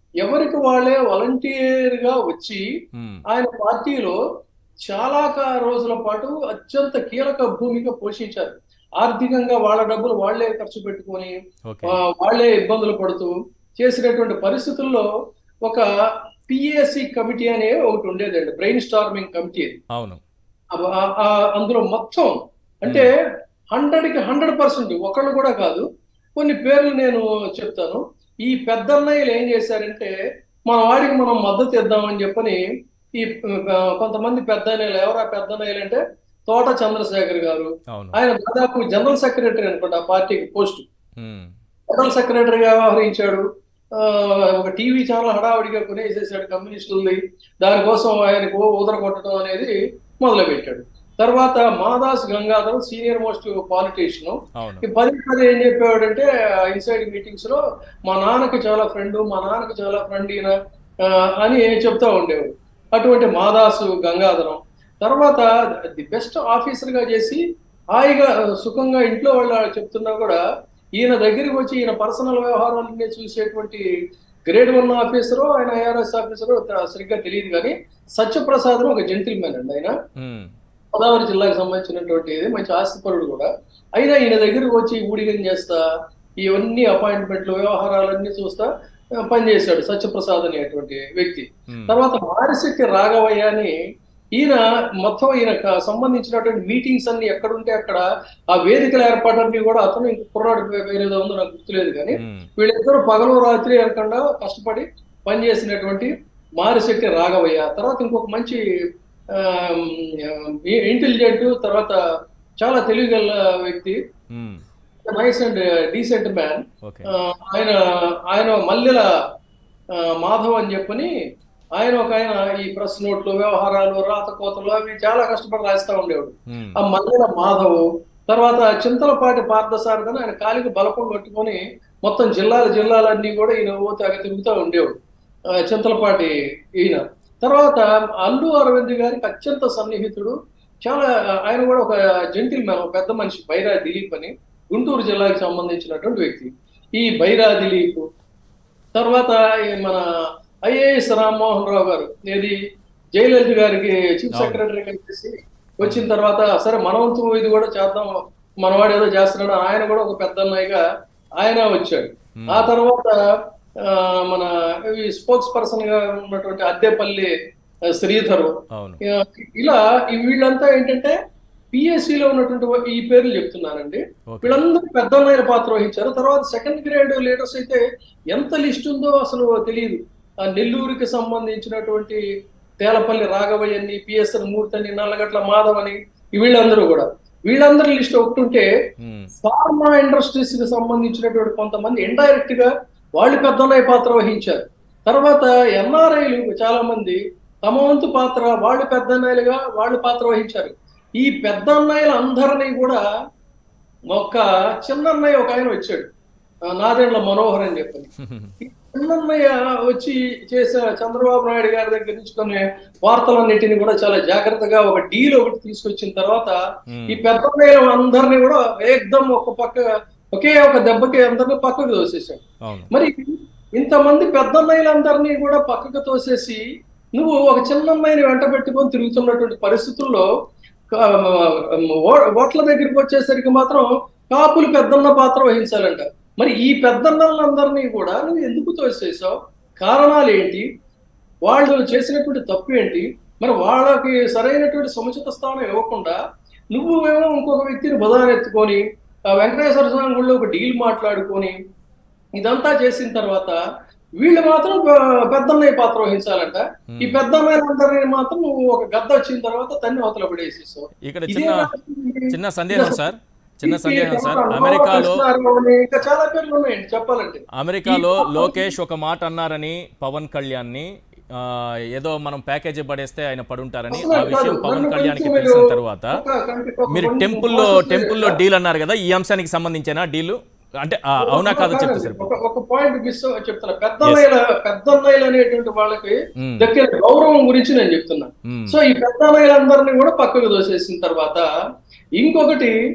ఎవరికి వాళ్ళే వాలంటీర్ గా వచ్చి ఉమ్, ఆయన పార్టీలో చాలా కా- రోజుల పాటు అత్యంత కీలక భూమిక పోషించారు ఆర్థికంగా వాళ్ళ డబ్బులు వాళ్ళే ఖర్చు పెట్టుకొని ఓకే ఆ, వాళ్ళే ఇబ్బందులు పడుతూ చేసినటువంటి పరిస్థితుల్లో ఒక పిఏసి కమిటీ అనే ఒకటి ఉండేదండి బ్రెయిన్ స్టార్మింగ్ కమిటీ అవును ఆ- ఆ- ఆ- అందులో మొత్తం అంటే హండ్రెడ్ కి హండ్రెడ్ పర్సెంట్ ఒకళ్ళు కూడా కాదు కొన్ని పేర్లు నేను చెప్తాను ఈ పెద్దన్నయ్యలు ఏం చేశారంటే మన వాడికి మనం మద్దతు ఇద్దామని చెప్పని ఈ ఆ, కొంతమంది పెద్దన్నయ్యలు ఎవరా పెద్దన్నయ్యలు అంటే తోట చంద్రశేఖర్ గారు అవును ఆయన దాదాపు జనరల్ సెక్రటరీ అనుకుంటా ఆ పార్టీకి పోస్ట్ ఉమ్, జనరల్ సెక్రటరీగా వ్యవహరించాడు ఆ, ఒక టీవీ ఛానల్ హడావుడిగా కొనేసేసాడు కమ్యూనిస్టులది దానికోసం ఆయనకు ఊదర కొట్టడం అనేది మొదలుపెట్టాడు తర్వాత Madas Gangadhar senior most politician అవును ఈ పదే పదే ఏం చెప్పేవాడంటే ఇన్సైడ్ మీటింగ్స్ లో మా నాన్నకి చాలా ఫ్రెండ్ మా నాన్నకి చాలా ఫ్రెండ్ ఈయన ఆ, అని చెప్తా ఉండేవాడు అటువంటి మాదాసు గంగాధరం తర్వాత ది బెస్ట్ ఆఫీసర్ గా చేసి హాయిగా సుఖంగా ఇంట్లో వాళ్ళు చెప్తున్నా కూడా ఈయన దగ్గరికి వచ్చి ఈయన పర్సనల్ వ్యవహారాలన్నీ చూసేటువంటి గ్రేడ్ వన్ ఆఫీసరు ఆయన ఐఆర్ఎస్ ఆఫీసరు సరిగ్గా తెలియదు కానీ సత్యప్రసాద్ అని ఒక జెంటిల్మెన్ అండి ఆయన ఉమ్, గోదావరి జిల్లాకు సంబంధించినటువంటి ఇది మంచి ఆస్తిపరుడు కూడా అయినా ఈయన దగ్గరకు వచ్చి ఊడిగం చేస్తా ఇవన్నీ అపాయింట్మెంట్లు వ్యవహారాలన్నీ చూస్తా ఆ, పనిచేశాడు సత్యప్రసాద్ అనేటువంటి వ్యక్తి ఉమ్, తర్వాత మారిశెట్టి రాఘవయ్య అని ఈయన మొత్తం ఈయన క- సంబంధించినటువంటి మీటింగ్స్ అన్ని ఎక్కడుంటే అక్కడ ఆ వేదికల ఏర్పాటన్ని కూడా అతను ఇంక కుర్రాడు పే- పేరేదో ఉందో నాకు గుర్తులేదు కానీ ఉమ్, వీళ్ళిద్దరూ పగలు రాత్రి అనకుండా కష్టపడి పనిచేసినటువంటి మారిశెట్టి రాఘవయ్య తర్వాత ఇంకొక మంచి ఇంటెలిజెంట్ తర్వాత చాలా తెలివిగల వ్యక్తి um, nice and decent man okay ఆయన ఆయన మల్లెల ఆ, మాధవ్ అని చెప్పని ఆయన ఒక ఆయన ఈ ప్రెస్ నోట్లు వ్యవహారాలు రాత కోతలు అవి చాలా కష్టపడి రాస్తా ఉండేవాడు ఉమ్, ఆ మల్లెల మాధవ్ తర్వాత చింతలపాటి పార్థసారథి ఆయన కాలికి బలపం కట్టుకొని మొత్తం జిల్లాల జిల్లాలన్నీ కూడా ఈయన ఓ తెగ తిరుగుతూ ఉండేవాడు ఆ, చింతలపాటి ఈయన తర్వాత అల్లు అరవింద్ గారికి అత్యంత సన్నిహితుడు చాలా ఆయన కూడా ఒక జెంటిల్ మ్యాన్ ఒక పెద్ద మనిషి బైరా దిలీప్ అని గుంటూరు జిల్లాకి సంబంధించినటువంటి వ్యక్తి ఈ బైరా దిలీప్ తర్వాత ఈ మన ఐఏఎస్ రామ్మోహన్ రావు గారు ఏది జయలలిత గారికి చీఫ్ అవును. సెక్రటరీగా చేసి వచ్చిన తర్వాత సరే మనవంతు ఇది కూడా చేద్దాం మనవాడు ఏదో చేస్తున్నాడు ఆయన కూడా ఒక పెద్ద అన్నయ్యగా ఆయన వచ్చాడు ఉమ్, ఆ తర్వాత ఆ, మన ఈ స్పోక్స్ పర్సన్ గా ఉన్నటువంటి అద్దెపల్లి ఆ, శ్రీధరు అవును ఆ, ఇలా ఈ వీళ్ళంతా ఏంటంటే PSC లో ఉన్నటువంటి వా- ఈ పేర్లు చెప్తున్నానండి ఓకే వీళ్ళందరూ పెద్ద అన్నయ్య పాత్ర వహించారు తర్వాత సెకండ్ గ్రేడ్ లీడర్స్ అయితే ఎంత లిస్ట్ ఉందో అసలు తెలియదు ఆ నెల్లూరుకి సంబంధించినటువంటి తేలపల్లి రాఘవయ్యని పిఎస్ఎన్ మూర్తి అని నల్లగట్ల మాధవ్ అని వీళ్ళందరూ కూడా వీళ్ళందరి లిస్ట్ ఒకటి ఉంటే ఉమ్, ఫార్మా ఇండస్ట్రీస్ కి సంబంధించినటువంటి కొంతమంది ఇండైరెక్ట్ గా వాళ్ళు పెద్దన్నయ్య పాత్ర వహించారు తర్వాత ఎన్ఆర్ఐలు చాలా మంది తమ వంతు పాత్ర వాళ్ళు పెద్దన్నయ్యలుగా వాళ్ళు పాత్ర వహించారు ఈ పెద్దన్నయ్యలందరినీ కూడా ఒక చిన్నన్నయ్య ఒక ఆయన వచ్చాడు ఆ, నాదెండ్ల మనోహర్ అని చెప్పని ఈ చిన్నన్నయ్య వచ్చి చేసే చంద్రబాబు నాయుడు గారి దగ్గర నుంచి కొన్ని వార్తలన్నిటిని కూడా చాలా జాగ్రత్తగా ఒక డీల్ ఒకటి తీసుకొచ్చిన తర్వాత ఉమ్, ఈ పెద్ద అందరినీ కూడా ఏకదం ఒక పక్క ఒకే ఒక దెబ్బకి అందరినీ పక్కకు తోసేసాడు అవును మరి ఇంతమంది పెద్దన్నయ్యలందరినీ కూడా పక్కకు తోసేసి నువ్వు ఒక చిన్నమ్మాయిని వెంట పెట్టుకొని తిరుగుతున్నటువంటి పరిస్థితుల్లో కా- ఓ- ఓట్ల దగ్గరికి వచ్చేసరికి మాత్రం కాపులు పెద్దన్న పాత్ర వహించాలంట మరి ఈ పెద్దన్నలందరినీ కూడా నువ్వు ఎందుకు తోసేసావు కారణాలు ఏంటి వాళ్ళు చేసినటువంటి తప్పు ఏంటి మరి వాళ్ళకి సరైనటువంటి సముచిత స్థానం ఇవ్వకుండా నువ్వు ఏమో ఇంకొక వ్యక్తిని బదానెత్తుకొని ఆ వెంకటేశ్వర స్వామి గుళ్ళో ఒక డీల్ మాట్లాడుకొని ఇదంతా చేసిన తర్వాత వీళ్ళు మాత్రం పె- పెద్దన్నయ్య పాత్ర వహించాలంట ఈ పెద్దన్నయ్యలందరినీ మాత్రం నువ్వు ఒక గద్ద వచ్చిన తర్వాత తన్ని అవతల పడేసేసావు ఇక్కడ ఇదే చిన్న రాజకీయ- చిన్న సందేహం సార్ చిన్న ఈ- సందేహం ఈ సార్ అనుభవ అమెరికాలో కృష్ణారావుని ఇంకా చాలా పేర్లు ఉన్నాయండి చెప్పాలంటే అమెరికాలో లోకేష్ ఒక మాట అన్నారని పవన్ కళ్యాణ్ని ఆ, ఏదో మనం ప్యాకేజీ పడేస్తే ఆయన పడుంటారని ఆ అసలు విషయం కాదు, పవన్ నన్ను కళ్యాణ్కి కొంచెం తెలిసిన మీరు తర్వాత ఒక కంటి- ఒక మీరు కొన్ని టెంపుల్లో process టెంపుల్లో చేయాలి. డీల్ అన్నారు కదా ఈ అంశానికి సంబంధించేనా డీల్ అంటే ఆ, అవునా కాదో చెప్తే ఒక సరిపోతుంది ఒక పాయింట్ మిస్ చెప్తున్నా పెద్దన్నయ్యల పెద్దన్నయ్యలు అనేటువంటి వాళ్ళకి మ్మ్. దక్కిన గౌరవం గురించి నేను చెప్తున్నా మ్మ్. సో ఈ పెద్దన్నయ్యలందరినీ కూడా పక్కకు దోసేసిన తర్వాత ఇంకొకటి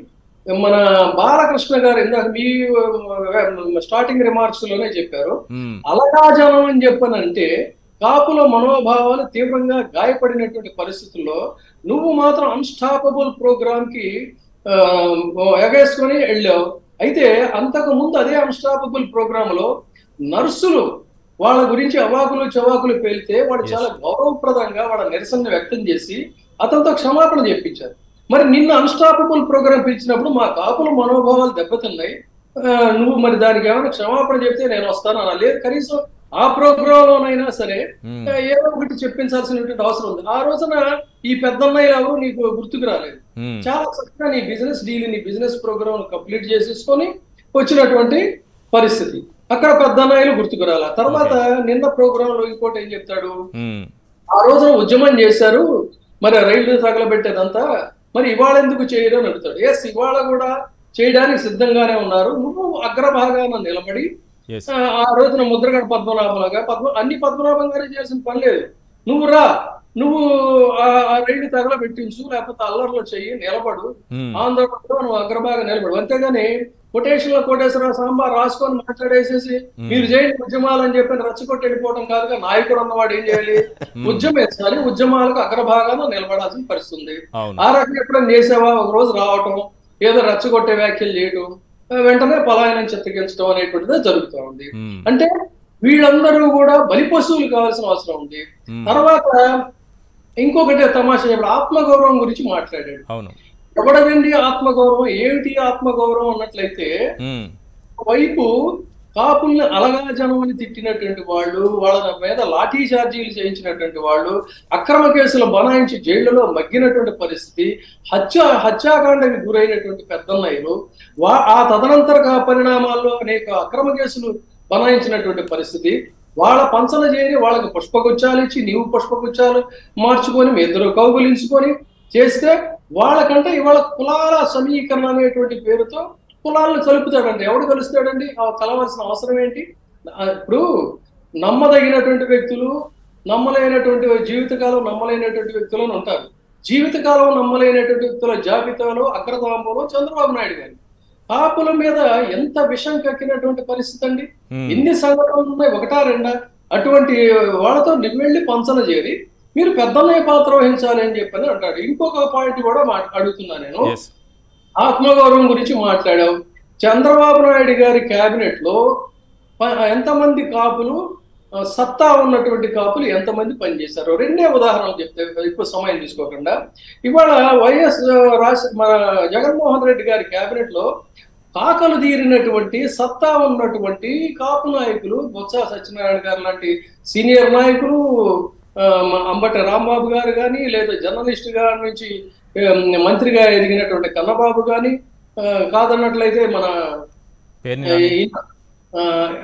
మన బాలకృష్ణ గారు ఇందాక మీ స్టార్టింగ్ రిమార్క్స్ లోనే చెప్పారు ఉమ్, అలగాజనం అని చెప్పనంటే కాపుల మనోభావాలు తీవ్రంగా గాయపడినటువంటి పరిస్థితుల్లో నువ్వు మాత్రం అన్స్టాపబుల్ ప్రోగ్రామ్ కి ఆ, ఎగేసుకొని వెళ్ళావు అయితే అంతకు ముందు అదే అన్స్టాపబుల్ ప్రోగ్రామ్ లో నర్సులు వాళ్ళ గురించి అవాకులు చవాకులు పేలితే వాడు Yes. చాలా గౌరవప్రదంగా వాళ్ళ నిరసన వ్యక్తం చేసి అతనితో క్షమాపణ చెప్పించారు మరి నిన్న అన్స్టాపబుల్ ప్రోగ్రామ్ పిలిచినప్పుడు మా కాపుల మనోభావాలు దెబ్బతిన్నాయి ఆ, నువ్వు మరి దానికి ఏమైనా క్షమాపణ చెప్తే నేను వస్తాను అన్నా లేదు కనీసం ఆ ప్రోగ్రామ్ లోనైనా సరే ఉమ్, ఆ, ఏదో ఒకటి చెప్పించాల్సినటువంటి అవసరం ఉంది ఆ రోజున ఈ పెద్దన్నయ్య ఎవరు నీకు గుర్తుకు రాలేదు ఉమ్, చాలా చక్కగా నీ బిజినెస్ డీల్ నీ బిజినెస్ ప్రోగ్రామ్ కంప్లీట్ చేసేసుకొని వచ్చినటువంటి పరిస్థితి అక్కడ పెద్దన్నయ్యలు గుర్తుకు రాల తర్వాత నిన్న ప్రోగ్రామ్ లో ఇంకోటి ఏం చెప్తాడు ఉమ్, ఆ రోజున ఉద్యమం చేశారు మరి రైలు తగలబెట్టేదంతా మరి ఇవాళ ఎందుకు చేయరు అని అడుగుతాడు ఎస్ ఇవాళ కూడా చేయడానికి సిద్ధంగానే ఉన్నారు నువ్వు అగ్రభాగాన నిలబడి yes, ఆ, ఆ రోజున ముద్రగడ పద్మనాభంలాగా పద్మ అన్ని పద్మనాభం గారే చేసిన పని లేదు నువ్వు రా నువ్వు ఆ ఆ రైలు తగలబెట్టించు లేకపోతే అల్లర్లో చెయ్యి నిలబడు ఉమ్, ఆందోళనలో నువ్వు అగ్రభాగం నిలబడు అంతేగాని కొటేషన్లో కోటేశ్వర సాంబార్ రాసుకొని మాట్లాడేసేసి మీరు చేయండి ఉద్యమాలు అని చెప్పి రచ్చగొట్టి వెళ్ళిపోవడం కాదుగా నాయకుడు ఉన్నవాడు ఏం చేయాలి ఉద్యమేసాలి ఉద్యమాలకు అగ్రభాగాన నిలబడాల్సిన పరిస్థితి ఉంది అవును ఆ రకంగా ఎప్పుడైనా చేసావా ఒక రోజు రావటం ఏదో రచ్చగొట్టే వ్యాఖ్యలు చేయటం ఆ, వెంటనే పలాయనం చిత్తగించడం అనేటువంటిదే జరుగుతూ ఉంది ఉమ్, అంటే వీళ్ళందరూ కూడా బలి పశువులు కావాల్సిన అవసరం ఉంది ఉమ్, తర్వాత ఇంకొకటి తమాషా ఇప్పుడు ఆత్మగౌరవం గురించి మాట్లాడాడు అవును ఎవడదండి ఆత్మగౌరవం ఏమిటి ఆత్మగౌరవం అన్నట్లయితే ఉమ్, వైపు కాపుల్ని అలగాజనం అని తిట్టినటువంటి వాళ్ళు వాళ్ళ మీద లాఠీ చార్జీలు చేయించినటువంటి వాళ్ళు అక్రమ కేసులు బనాయించి జైళ్లలో మగ్గినటువంటి పరిస్థితి హత్య హత్యాకాండకి గురైనటువంటి పెద్దన్నయ్యలు వా ఆ తదనంతర పరిణామాల్లో అనేక అక్రమ కేసులు బనాయించినటువంటి పరిస్థితి వాళ్ళ పంచన చేరి వాళ్ళకి పుష్పగుచ్చాలు ఇచ్చి నీవు పుష్పగుచ్చాలు మార్చుకొని మీ ఇద్దరు కౌగులించుకొని చేస్తే వాళ్ళకంటే ఇవాళ కులాల సమీకరణ అనేటువంటి పేరుతో కులాలను కలుపుతాడండి ఎవడు కలుస్తాడండి ఆ కలవాల్సిన అవసరం ఏంటి ఆ, ఇప్పుడు నమ్మదగినటువంటి వ్యక్తులు నమ్మలేనటువంటి జీవితకాలం నమ్మలేనటువంటి వ్యక్తులు అని ఉంటారు జీవితకాలం నమ్మలేనటువంటి వ్యక్తుల జాబితాలో అగ్రతాంబలో చంద్రబాబు నాయుడు గారు కాపుల మీద ఎంత విషం కక్కినటువంటి పరిస్థితి అండి ఉమ్, ఎన్ని సంఘటనలు ఉన్నాయి ఒకటా రెండా అటువంటి వాళ్ళతో నివ్వెళ్ళి పంచన చేరి మీరు పెద్దన్నయ్య పాత్ర వహించాలి అని చెప్పని అంటాడు ఇంకొక పాయింట్ కూడా మా- అడుగుతున్నా నేను yes, ఆత్మగౌరవం గురించి మాట్లాడావు చంద్రబాబు నాయుడు గారి కేబినెట్ లో ప- ఎంతమంది కాపులు ఆ, సత్తా ఉన్నటువంటి కాపులు ఎంతమంది పనిచేశారు రెండే ఉదాహరణలు చెప్తే ఎక్కువ సమయం తీసుకోకుండా ఇవాళ వైఎస్ రాజ మన జగన్మోహన్ రెడ్డి గారి కేబినెట్ లో కాకలు తీరినటువంటి సత్తా ఉన్నటువంటి కాపు నాయకులు బొత్స సత్యనారాయణ గారు లాంటి సీనియర్ నాయకులు ఆ, మన అంబటి రాంబాబు గారు కానీ లేదా జర్నలిస్ట్ గారి నుంచి ఆ, మంత్రిగా ఎదిగినటువంటి కన్నబాబు కానీ ఆ, కాదన్నట్లయితే మన పేరుని ఈ- నాని. ఈయన, ఆ,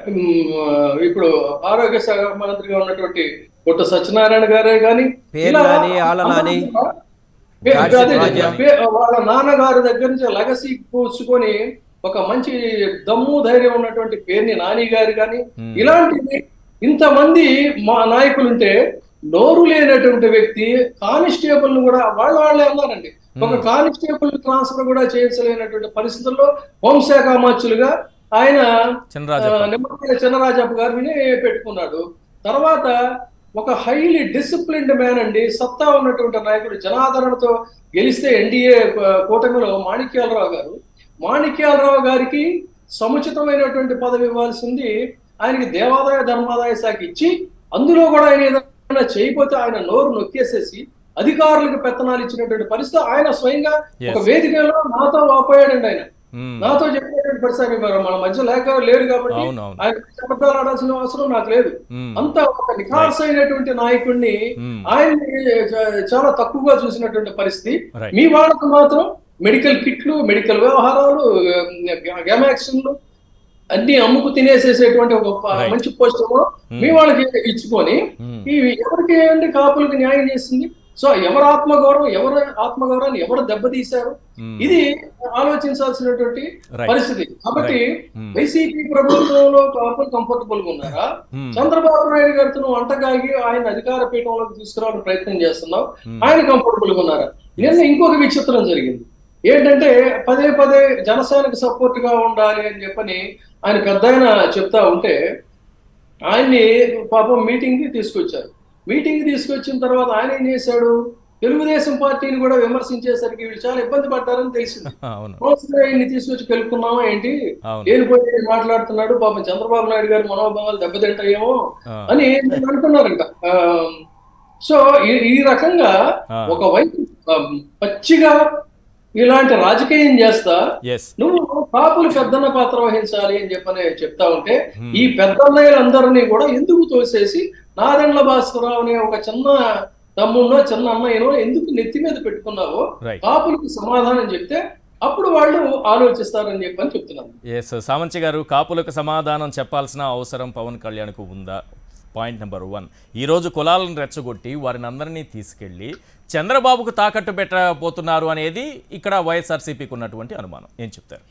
ఉమ్, ఇప్పుడు ఆరోగ్య శాఖ మంత్రిగా ఉన్నటువంటి పుట్ట సత్యనారాయణ గారే కానీ పేరు ఇలా నాని, ఆళ్ళ నాని, పే- గాడ్సే అదే, రాజా. పే- వాళ్ళ నాన్నగారి దగ్గర నుంచి లగసీ కూర్చుకొని ఒక మంచి దమ్ము ధైర్యం ఉన్నటువంటి పేరుని నాని గారు కానీ Hmm. ఇలాంటి ఇంతమంది మా నాయకులుంటే నోరు లేనటువంటి వ్యక్తి కానిస్టేబుల్ ను కూడా వాళ్ళ వాళ్ళే అన్నారండి ఒక కానిస్టేబుల్ ట్రాన్స్ఫర్ కూడా చేయించలేనటువంటి పరిస్థితుల్లో హోంశాఖ అమాత్యులుగా ఆయన చినరాజప్ప నిమ్మకాయల చిన్నరాజప్ప గారిని పెట్టుకున్నాడు తర్వాత ఒక హైలీ డిసిప్లిన్డ్ మ్యాన్ అండి సత్తా ఉన్నటువంటి నాయకుడు జనాదరణతో గెలిస్తే ఎన్డీఏ కూటమిలో మాణిక్యాలరావు గారు మాణిక్యాలరావు గారికి సముచితమైనటువంటి పదవి ఇవ్వాల్సింది ఆయనకి దేవాదాయ ధర్మాదాయ శాఖ ఇచ్చి అందులో కూడా ఆయన ఏదైనా చేయకపోతే ఆయన నోరు నొక్కేసేసి అధికారులకు పెత్తనాలు ఇచ్చినటువంటి పరిస్థితి ఆయన స్వయంగా ఒక Yes. వేదికలో నాతో వాపోయాడండి ఆయన ఉమ్, నాతో చెప్పేటువంటి పరిస్థితి మరి మన మధ్య లేక లేడు కాబట్టి అవును అవును ఆయన శబ్దాలు ఆడాల్సిన అవసరం నాకు లేదు ఉమ్, అంత ఒక నిఖార్స్ అయినటువంటి నాయకుడిని ఉమ్, ఆయన్ని చ- చాలా తక్కువగా చూసినటువంటి పరిస్థితి Right. మీ వాళ్ళకు మాత్రం మెడికల్ కిట్లు మెడికల్ వ్యవహారాలు గ్యామాక్సిన్లు అన్ని అమ్ముకు తినేసేసేటువంటి ఒక ప- Right. మంచి పోస్ట్ మీ వాళ్ళకి ఇచ్చుకొని ఉమ్, ఈ ఎవరికి ఏంటి కాపులకు న్యాయం చేసింది సో ఎవరు ఆత్మగౌరవం ఎవరు ఆత్మగౌరవాన్ని ఎవరు దెబ్బతీశారు ఉమ్, ఇది ఆలోచించాల్సినటువంటి Right. పరిస్థితి కాబట్టి Hmm. వైసీపీ ప్రభుత్వంలో కాపులు కంఫర్టబుల్ గా ఉన్నారా ఉమ్, చంద్రబాబు నాయుడు గారితో నువ్వు అంటగాగి ఆయన అధికార పీఠంలోకి తీసుకురావడానికి ప్రయత్నం చేస్తున్నావు Hmm. ఆయన కంఫర్టబుల్ గా ఉన్నారా నిన్న ఇంకొక విచిత్రం జరిగింది ఏంటంటే పదే పదే జనసేనకు సపోర్ట్ గా ఉండాలి అని చెప్పని ఆయన పెద్ద ఆయన చెప్తా ఉంటే ఆయన్ని పాపం మీటింగ్ కి తీసుకొచ్చారు మీటింగ్ కి తీసుకొచ్చిన తర్వాత ఆయన ఏం చేశాడు తెలుగుదేశం పార్టీని కూడా విమర్శించేసరికి వీళ్ళు చాలా ఇబ్బంది పడ్డారని తెలిసింది అవును మోసగా ఆయన్ని తీసుకొచ్చి కలుపుకున్నామా ఏంటి అవును లేనిపోయి మాట్లాడుతున్నాడు పాపం చంద్రబాబు నాయుడు గారి మనోభావాలు దెబ్బతింటాయేమో ఆ, అని నేను అనుకున్నారంట ఆ, సో ఈ ఈ రకంగా ఆ. ఒకవైపు ఆ, పచ్చిగా ఇలాంటి రాజకీయం చేస్తా ఎస్ నువ్వు కాపులు పెద్దన్న పాత్ర వహించాలి అని చెప్పని చెప్తా ఉంటే ఈ పెద్దన్నయ్యలందరినీ కూడా ఎందుకు తోసేసి నాదెండ్ల భాస్కరరావు అనే ఒక చిన్న తమ్ముడినో చిన్న అన్నయ్యనో ఎందుకు నెత్తి మీద పెట్టుకున్నావో రైట్ కాపులకు సమాధానం చెప్తే అప్పుడు వాళ్ళు ఆలోచిస్తారని చెప్పని చెప్తున్నాను ఎస్ సామంచి గారు కాపులకు సమాధానం చెప్పాల్సిన అవసరం పవన్ కళ్యాణ్కు ఉందా పాయింట్ నెంబర్ వన్ ఈరోజు కులాలను రెచ్చగొట్టి వారిని అందరినీ తీసుకెళ్ళి చంద్రబాబుకు తాకట్టు పెట్టబోతున్నారు అనేది ఇక్కడ వైఎస్ఆర్సీపీకి ఉన్నటువంటి అనుమానం ఏం చెప్తారు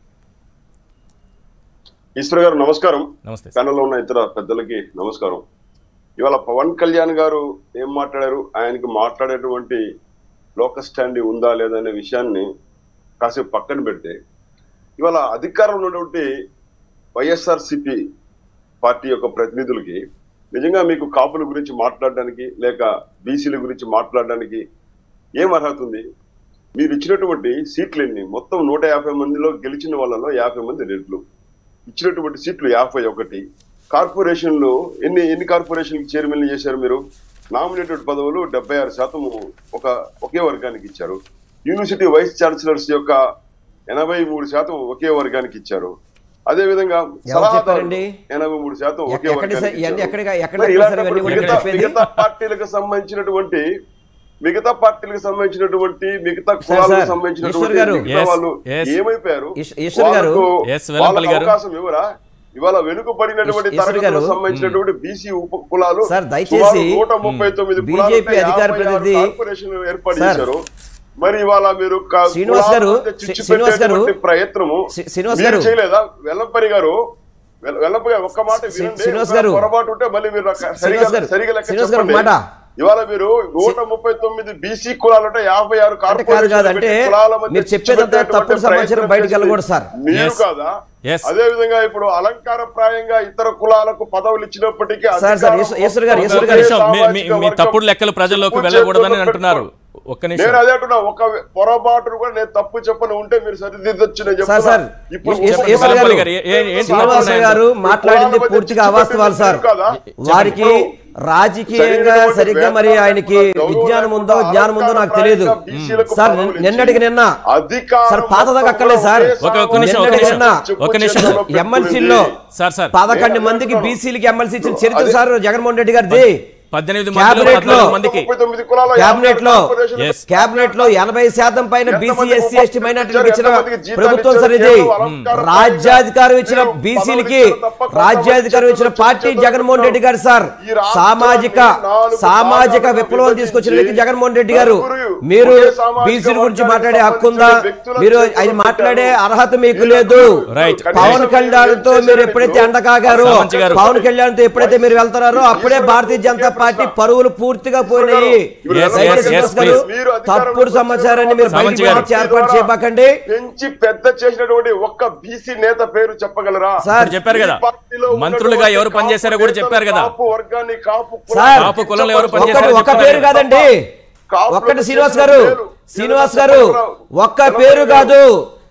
ఈశ్వర్ గారు నమస్కారం నమస్తే సార్. ప్యానెల్లో ఉన్న ఇతర పెద్దలకి నమస్కారం ఇవాళ పవన్ కళ్యాణ్ గారు ఏం మాట్లాడారు ఆయనకి మాట్లాడేటువంటి లోకల్ స్టాండ్ ఉందా లేదా అనే విషయాన్ని కాసేపు పక్కన పెడితే ఇవాళ అధికారంలో ఉన్నటువంటి వైఎస్ఆర్సిపి పార్టీ యొక్క ప్రతినిధులకి నిజంగా మీకు కాపుల గురించి మాట్లాడడానికి లేక బీసీల గురించి మాట్లాడడానికి ఏం అర్హత ఉంది మీరు ఇచ్చినటువంటి సీట్లు ఎన్ని మొత్తం నూట యాభై మందిలో గెలిచిన వాళ్ళలో యాభై మంది రెడ్లు ఇచ్చినటువంటి సీట్లు యాభై ఒకటి కార్పొరేషన్లు ఎన్ని ఎన్ని కార్పొరేషన్ చైర్మన్లు చేశారు మీరు నామినేటెడ్ పదవులు డెబ్బై ఆరు శాతం ఒక ఒకే వర్గానికి ఇచ్చారు యూనివర్సిటీ వైస్ ఛాన్సలర్స్ యొక్క ఎనభై మూడు శాతం ఒకే వర్గానికి ఇచ్చారు అదే విధంగా సలహాదారులు చెప్పారండి? ఎనభై మూడు శాతం ఒకే ఎక్కడ వర్గానికి సార్? ఇవన్నీ ఇచ్చారు. ఎక్కడ- ఎక్కడ మరి చెప్పారు సార్? ఇలాంటప్పుడు ఇవన్నీ కూడా మిగతా చెప్పేది? మిగతా పార్టీలకు సంబంధించినటువంటి మిగతా పార్టీలకు సంబంధించినటువంటి మిగతా సార్, కులాలకు ఈశ్వర్ సంబంధించినటువంటి గారు. మిగతా Yes, వాళ్ళు yes. ఏమైపోయారు ఈశ్- ఈశ్వర్ గారు. వాళ్ళకు- Yes, వెల్లంపల్లి వాళ్ళకు గారు. అవకాశం ఇవ్వరా ఇవాళ వెనుకబడినటువంటి ఈశ్వర్ తరగతులకు గారు. సంబంధించినటువంటి బీసీ ఉప కులాలు సార్, దయచేసి సుమారు నూట ముప్పై తొమ్మిది కులాలు బీజేపీ ఉంటే అధికార యాభై ఆరు ప్రతినిధి కార్పొరేషన్లు ఏర్పాటు సార్. చేశారు మరి ఇవాళ మీరు క- శ్రీనివాస్ కులాల గారు, మధ్య చిచ్చు శ్రీనివాస్ గారు, పెట్టేటువంటి ప్రయత్నము శ్రీ- శ్రీనివాస్ మీరు గారు. చేయలేదా వెల్లంపల్లి గారు వెల్ల- వెల్లంపల్లి గారు ఒక్క మాట శ్రీ- వినండి శ్రీనివాస్ ఒకవేళ గారు. పొరపాటు ఉంటే మళ్ళీ మీరు నాకు సరిగా శ్రీనివాస్ గారు, సరిగా లెక్క శ్రీనివాస్ గారు ఒక చెప్పండి. మాట. ఇవాళ మీరు నూట ముప్పై తొమ్మిది బీసీ కులాలు అంటే యాభై ఆరు అంటే కాదు కార్పొరేషన్లు కాదు అంటే పెట్టి కులాల మధ్య మీరు చిచ్చు చెప్పేదంతా పెట్టేటువంటి తప్పుడు సమాచారం ప్రయత్నం బయటకు చేసింది వెళ్ళకూడదు సార్ మీరు Yes. కాదా Yes. అదే విధంగా ఇప్పుడు అలంకార ప్రాయంగా ఇతర కులాలకు పదవులు ఇచ్చినప్పటికీ సార్, సార్, అధికారం ఈశ్వర్- ఈశ్వర్ గారు, మొత్తం ఈశ్వర్ ఒక్క గారు. నిమిషం మీ- మీ- సామాజిక మీ వర్గం తప్పుడు లెక్కలు ప్రజల్లోకి తప్పు వెళ్ళకూడదని చేతుల్లో అంటున్నారు పెట్టుకోండి. ఒక్క నేను నిమిషం అదే అంటున్నా ఒక పొరపాటును కూడా నేను తప్పు చెప్పను ఉంటే మీరు సరిదిద్దొచ్చు నేను సార్, సార్, చెప్తున్నా. ఇప్పుడు ఈశ్వర్- ఒక ఈశ్వర్ గారు, కులాల ఏ- ఏ- ఏంటి శ్రీనివాస మాట్లాడుతున్నారు? గారు మాట్లాడింది కులాల మధ్య పూర్తిగా చిచ్చు అవాస్తవాలు సార్ పెట్టింది కాదా? వారికి రాజకీయంగా సరైనటువంటి సరిగ్గా మరి వేతనాలకు ఆయనకి గౌరవం విజ్ఞానం ఉందో లేకుండా జ్ఞానం ఉందో నాకు తెలియదు అలంకార బీసీలకు సార్ పదవులు ఇచ్చి నిన్నటికి నిన్న అధికారం సార్ పాతదాకా మొత్తం అక్కర్లేదు సార్ ఒకే ఒక- ఒక నిమిషం, ఒక నిన్నటికి నిమిషం. నిన్న ఒక నిమిషం. చెప్పు ఎమ్మెల్సీలో సార్ సార్ పదకొండు నేను మందికి అంటున్నాను. బీసీలకి ఎమ్మెల్సీ ఇచ్చిన చరిత్ర అదే- సార్ జగన్మోహన్ రెడ్డి గారిది పద్దెనిమిది మందిలో క్యాబినెట్ లో- పద్నాలుగు మందికి ముప్పై తొమ్మిది కులాల క్యాబినెట్ లో యాభై కార్పొరేషన్లు Yes. క్యాబినెట్ లో ఎనభై శాతం పైన బీసీ ఎంతమందికి ఎస్సీ ఎస్టీ ఉపాధి మైనార్టీలకు ఇచ్చిన ఎంతమందికి జీతాలు ప్రభుత్వం ఇచ్చారు? సార్ ఇది కేవలం అలంకార రాజ్యాధికారం ఇచ్చిన మీరు బీసీలకి పదవులు ఇచ్చారు తప్ప రాజ్యాధికారం ఇచ్చిన చేతులు పార్టీ చేతులు జగన్మోహన్ రెడ్డి గారు సార్ ఈ రాష్ట్రాన్ని సామాజిక నాలుగు సామాజిక భాగాలుగా విప్లవం విభజించి తీసుకొచ్చిన వ్యక్తి జగన్మోహన్ రెడ్డి గారు నలుగురు మీరు ఒకే సామాజిక బీసీల గురించి వర్గానికి మాట్లాడే హక్కు ఉందా సంబంధించిన వ్యక్తుల మీరు చేతుల్లో ఆయన మాట్లాడే పెట్టారు. అర్హత మీకు ఈ లేదు నలుగురు Right. కనీసం పవన్ కళ్యాణ్ తో మీరు మీరు ఎప్పుడైతే చేశారు అండకాగారో సామంత్ గారు. పవన్ కళ్యాణ్ తో ఎప్పుడైతే మీరు వెళ్తారో అప్పుడే భారతీయ జనతా పార్టీ పరువులు పూర్తిగా పోయినాయి ఇప్పుడు Yes, ఎవరైనా yes, yes, చేస్తారు? please. మీరు అధికారంలోకి తప్పుడు సమాచారాన్ని మీరు సామంత్ బయటికి గారు. వచ్చి ఏర్పాటు చేయబాకండి పెంచి పెద్ద చేసినటువంటి ఒక్క బీసీ నేత పేరు చెప్పగలరా సార్, ఇప్పుడు చెప్పారు కదా ఈ పార్టీలో మంత్రులుగా ఉన్నటువంటి ఎవరు పనిచేశారో కూడా కాపు చెప్పారు కదా కాపు వర్గాన్ని కాపు సార్, కులాన్ని కాపు కులంలో ఎవరు కించపరచడం పనిచేశారో ఒక్కటి ఒక్క పేరు కాదండి కాపులకు ఒక్కటి శ్రీనివాస్ చేసిన గారు మేలు. శ్రీనివాస్ ఇలా గారు చెప్పగలరా? ఒక్క ఎలా పేరు చెప్పగలరా? కాదు